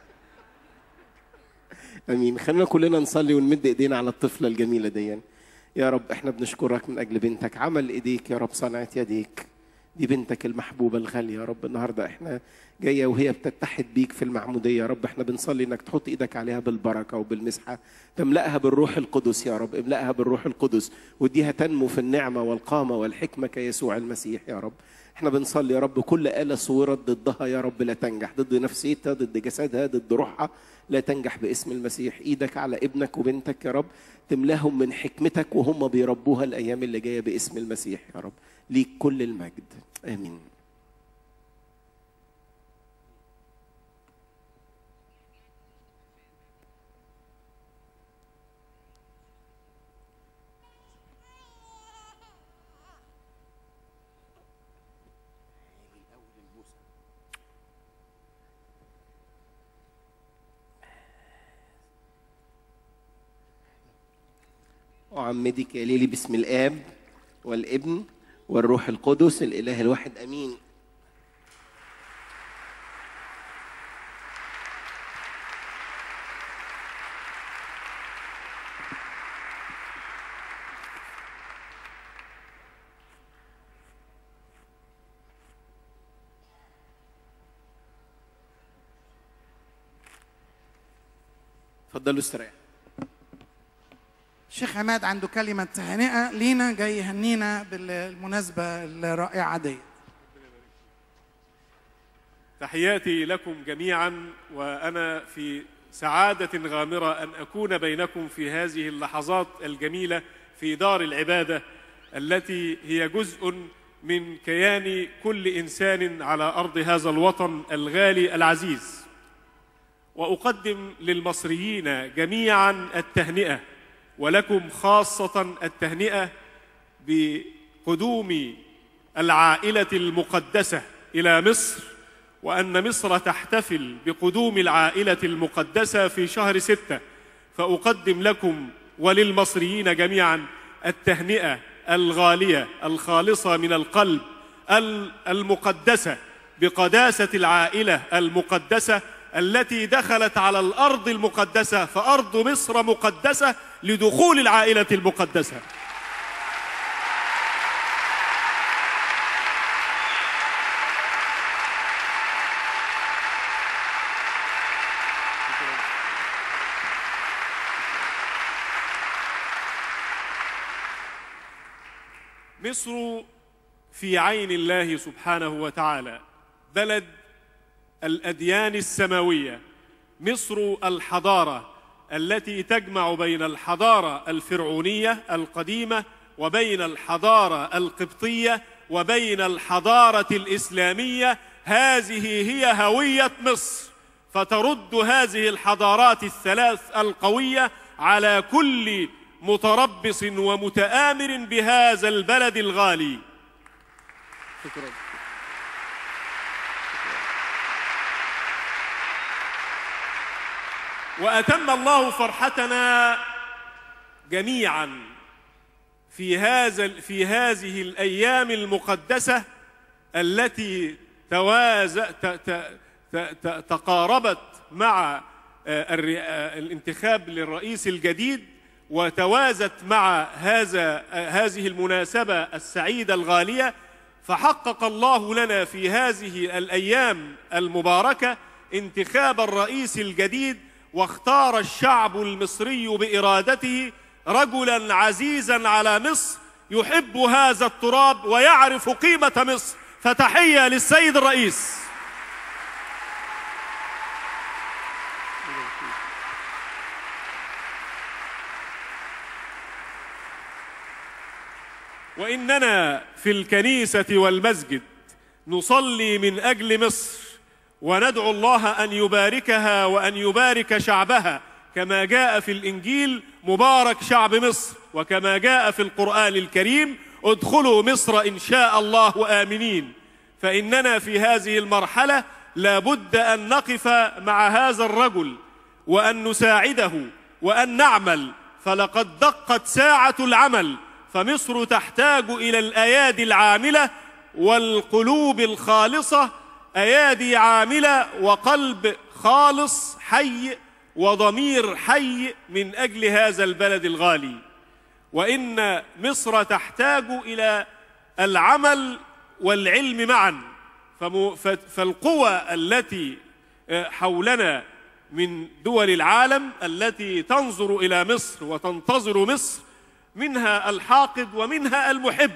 Speaker 3: امين خلينا كلنا نصلي ونمد ايدينا على الطفله الجميله دي يا رب احنا بنشكرك من اجل بنتك عمل ايديك يا رب صنعت يديك دي بنتك المحبوبه الغاليه يا رب النهارده احنا جايه وهي بتتحد بيك في المعموديه يا رب احنا بنصلي انك تحط ايدك عليها بالبركه وبالمسحه تملاها بالروح القدس يا رب املاها بالروح القدس وديها تنمو في النعمه والقامه والحكمه كيسوع المسيح يا رب احنا بنصلي يا رب كل آلة صورت ضدها يا رب لا تنجح ضد نفسيتها ضد جسدها ضد روحها لا تنجح باسم المسيح ايدك على ابنك وبنتك يا رب تملاهم من حكمتك وهم بيربوها الايام اللي جايه باسم المسيح يا رب ليك كل المجد امين أعمدك يا ليلي باسم الآب والابن والروح القدس الإله الواحد أمين اتفضلوا استريحوا
Speaker 1: الشيخ عماد عنده كلمة تهنئة لينا جاي يهنينا بالمناسبة الرائعة دي
Speaker 4: تحياتي لكم جميعا وانا في سعاده غامره ان اكون بينكم في هذه اللحظات الجميله في دار العباده التي هي جزء من كيان كل انسان على ارض هذا الوطن الغالي العزيز واقدم للمصريين جميعا التهنئه ولكم خاصه التهنئه بقدوم العائله المقدسه الى مصر وأن مصر تحتفل بقدوم العائلة المقدسة في شهر ستة فأقدم لكم وللمصريين جميعا التهنئة الغالية الخالصة من القلب ال- المقدسة بقداسة العائلة المقدسة التي دخلت على الأرض المقدسة فأرض مصر مقدسة لدخول العائلة المقدسة مصر في عين الله سبحانه وتعالى بلد الاديان السماويه مصر الحضاره التي تجمع بين الحضاره الفرعونيه القديمه وبين الحضاره القبطيه وبين الحضاره الاسلاميه هذه هي هويه مصر فترد هذه الحضارات الثلاث القويه على كل متربص ومتآمر بهذا البلد الغالي
Speaker 3: شكرا
Speaker 4: واتم الله فرحتنا جميعا في هذا في هذه الايام المقدسه التي تواز ت- ت- ت- ت- تقاربت مع آه، الرئ- آه، الانتخاب للرئيس الجديد وتوازت مع هذا آه، هذه المناسبه السعيده الغاليه فحقق الله لنا في هذه الايام المباركه انتخاب الرئيس الجديد واختار الشعب المصري بارادته رجلا عزيزا على مصر يحب هذا التراب ويعرف قيمه مصر فتحيه للسيد الرئيس واننا في الكنيسه والمسجد نصلي من اجل مصر وندعو الله ان يباركها وان يبارك شعبها كما جاء في الانجيل مبارك شعب مصر وكما جاء في القران الكريم ادخلوا مصر ان شاء الله امنين فاننا في هذه المرحله لابد ان نقف مع هذا الرجل وان نساعده وان نعمل فلقد دقت ساعه العمل فمصر تحتاج الى الايادي العامله والقلوب الخالصه ايادي عامله وقلب خالص حي وضمير حي من اجل هذا البلد الغالي وان مصر تحتاج الى العمل والعلم معا فمو- ف- فالقوى التي آه، حولنا من دول العالم التي تنظر الى مصر وتنتظر مصر منها الحاقد ومنها المحب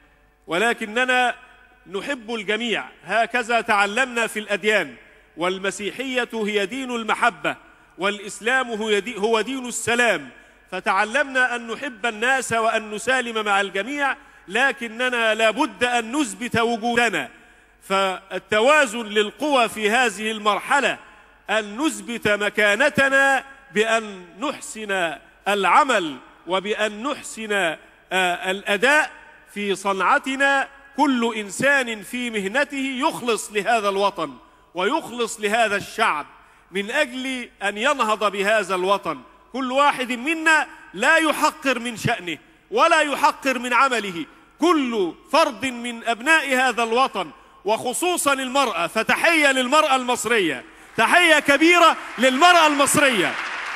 Speaker 4: ولكننا نحب الجميع هكذا تعلمنا في الاديان والمسيحيه هي دين المحبه والاسلام هو دي- هو دين السلام فتعلمنا ان نحب الناس وان نسالم مع الجميع لكننا لابد ان نثبت وجودنا فالتوازن للقوى في هذه المرحله ان نثبت مكانتنا بان نحسن العمل وبان نحسن آه، الاداء في صنعتنا كل انسان في مهنته يخلص لهذا الوطن ويخلص لهذا الشعب من اجل ان ينهض بهذا الوطن كل واحد منا لا يحقر من شانه ولا يحقر من عمله كل فرد من ابناء هذا الوطن وخصوصا المراه فتحيه للمراه المصريه تحيه كبيره للمراه المصريه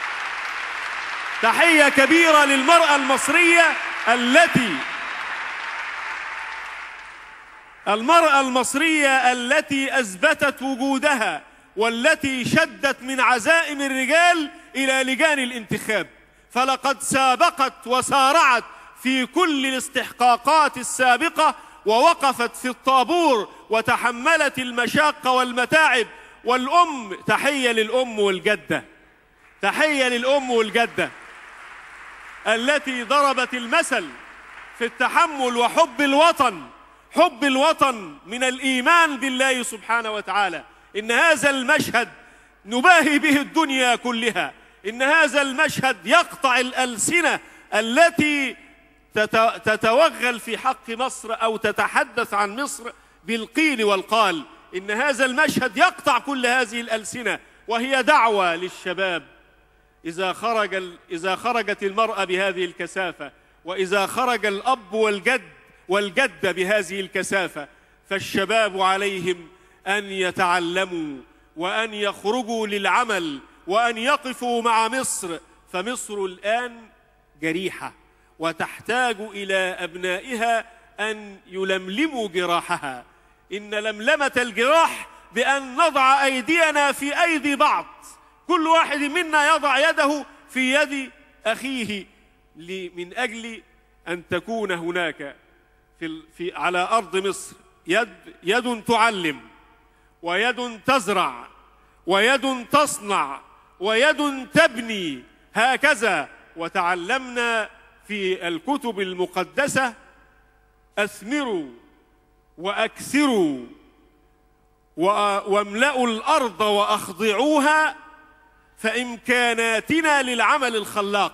Speaker 4: تحيه كبيره للمراه المصريه التي المراه المصريه التي اثبتت وجودها والتي شدت من عزائم الرجال الى لجان الانتخاب فلقد سابقت وسارعت في كل الاستحقاقات السابقه ووقفت في الطابور وتحملت المشاق والمتاعب والام تحيه للام والجده تحيه للام والجده التي ضربت المثل في التحمل وحب الوطن حب الوطن من الايمان بالله سبحانه وتعالى ان هذا المشهد نباهي به الدنيا كلها ان هذا المشهد يقطع الالسنه التي تت- تتوغل في حق مصر او تتحدث عن مصر بالقيل والقال ان هذا المشهد يقطع كل هذه الالسنه وهي دعوه للشباب إذا خرج ال- إذا خرجت المرأة بهذه الكثافة وإذا خرج الأب والجد والجدة بهذه الكثافة فالشباب عليهم أن يتعلموا وأن يخرجوا للعمل وأن يقفوا مع مصر فمصر الآن جريحة وتحتاج إلى أبنائها أن يلملموا جراحها إن لملمة الجراح بأن نضع أيدينا في أيدي بعض كل واحد منا يضع يده في يد اخيه ل- من اجل ان تكون هناك في ال- في على ارض مصر يد يد تعلم ويد تزرع ويد تصنع ويد تبني هكذا وتعلمنا في الكتب المقدسه اثمروا واكثروا وأ- واملأوا الارض واخضعوها فامكاناتنا للعمل الخلاق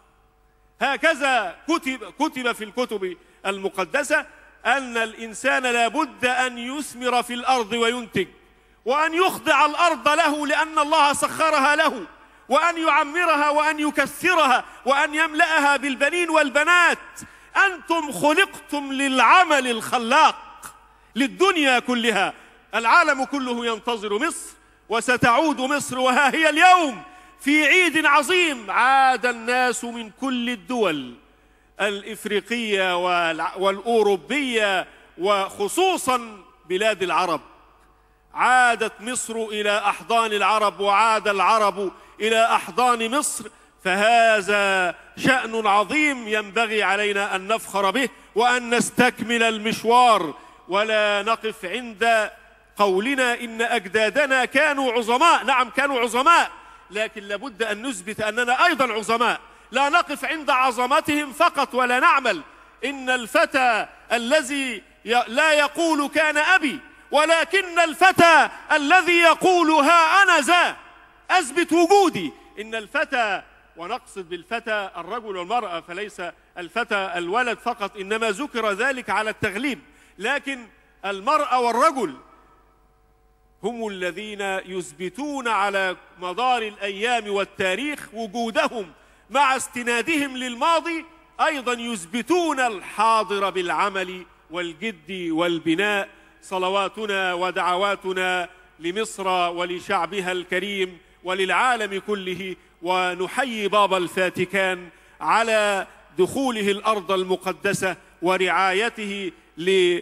Speaker 4: هكذا كتب كتب في الكتب المقدسه ان الانسان لابد ان يثمر في الارض وينتج وان يخضع الارض له لان الله سخرها له وأن يعمرها وأن يكثرها وأن يملأها بالبنين والبنات أنتم خلقتم للعمل الخلاق للدنيا كلها العالم كله ينتظر مصر وستعود مصر وها هي اليوم في عيد عظيم عاد الناس من كل الدول الافريقيه والع- والاوروبيه وخصوصا بلاد العرب عادت مصر الى احضان العرب وعاد العرب الى احضان مصر فهذا شان عظيم ينبغي علينا ان نفخر به وان نستكمل المشوار ولا نقف عند قولنا ان اجدادنا كانوا عظماء نعم كانوا عظماء لكن لابد ان نثبت اننا ايضا عظماء لا نقف عند عظمتهم فقط ولا نعمل ان الفتى الذي ي- لا يقول كان ابي ولكن الفتى الذي يقول ها انا ذا اثبت وجودي ان الفتى ونقصد بالفتى الرجل والمراه فليس الفتى الولد فقط انما ذكر ذلك على التغليب لكن المراه والرجل هم الذين يثبتون على مدار الايام والتاريخ وجودهم مع استنادهم للماضي ايضا يثبتون الحاضر بالعمل والجد والبناء صلواتنا ودعواتنا لمصر ولشعبها الكريم وللعالم كله ونحيي بابا الفاتيكان على دخوله الارض المقدسه ورعايته ل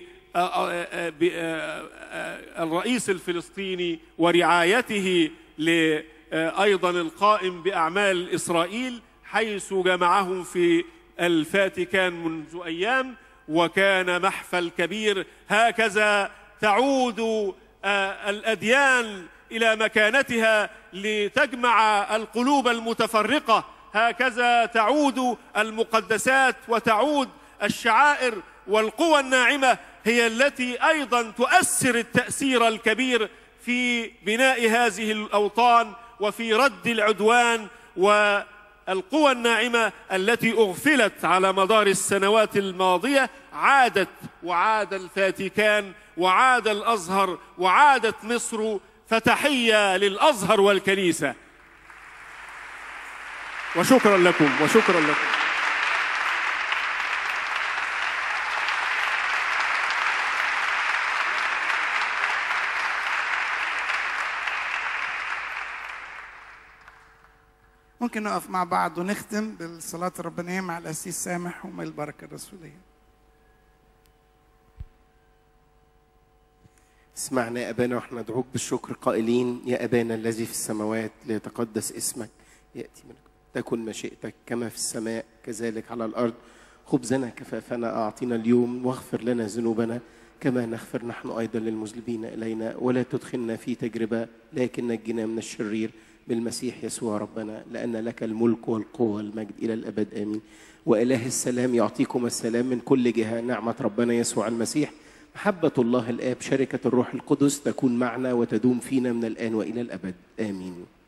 Speaker 4: الرئيس الفلسطيني ورعايته ل ايضا القائم باعمال اسرائيل حيث جمعهم في الفاتيكان منذ ايام وكان محفل كبير هكذا تعود آه، الاديان الى مكانتها لتجمع القلوب المتفرقه هكذا تعود المقدسات وتعود الشعائر والقوى الناعمه هي التي ايضا تؤثر التاثير الكبير في بناء هذه الاوطان وفي رد العدوان والقوى الناعمه التي اغفلت على مدار السنوات الماضيه عادت وعاد الفاتيكان وعاد الازهر وعادت مصر فتحيه للازهر والكنيسه وشكرا لكم وشكرا لكم
Speaker 1: ممكن نقف مع بعض ونختم بالصلاة الربانية مع الأسيس سامح وما البركة الرسولية
Speaker 3: اسمعنا يا أبانا واحنا ندعوك بالشكر قائلين يا أبانا الذي في السماوات ليتقدس اسمك يأتي منك تكن مشيئتك كما في السماء كذلك على الأرض خبزنا كفافنا أعطينا اليوم واغفر لنا ذنوبنا كما نغفر نحن أيضا للمذنبين إلينا ولا تدخلنا في تجربة لكن نجنا من الشرير بالمسيح يسوع ربنا لأن لك الملك والقوة والمجد إلى الأبد آمين وإله السلام يعطيكم السلام من كل جهة نعمة ربنا يسوع المسيح محبة الله الآب شركة الروح القدس تكون معنا وتدوم فينا من الآن وإلى الأبد آمين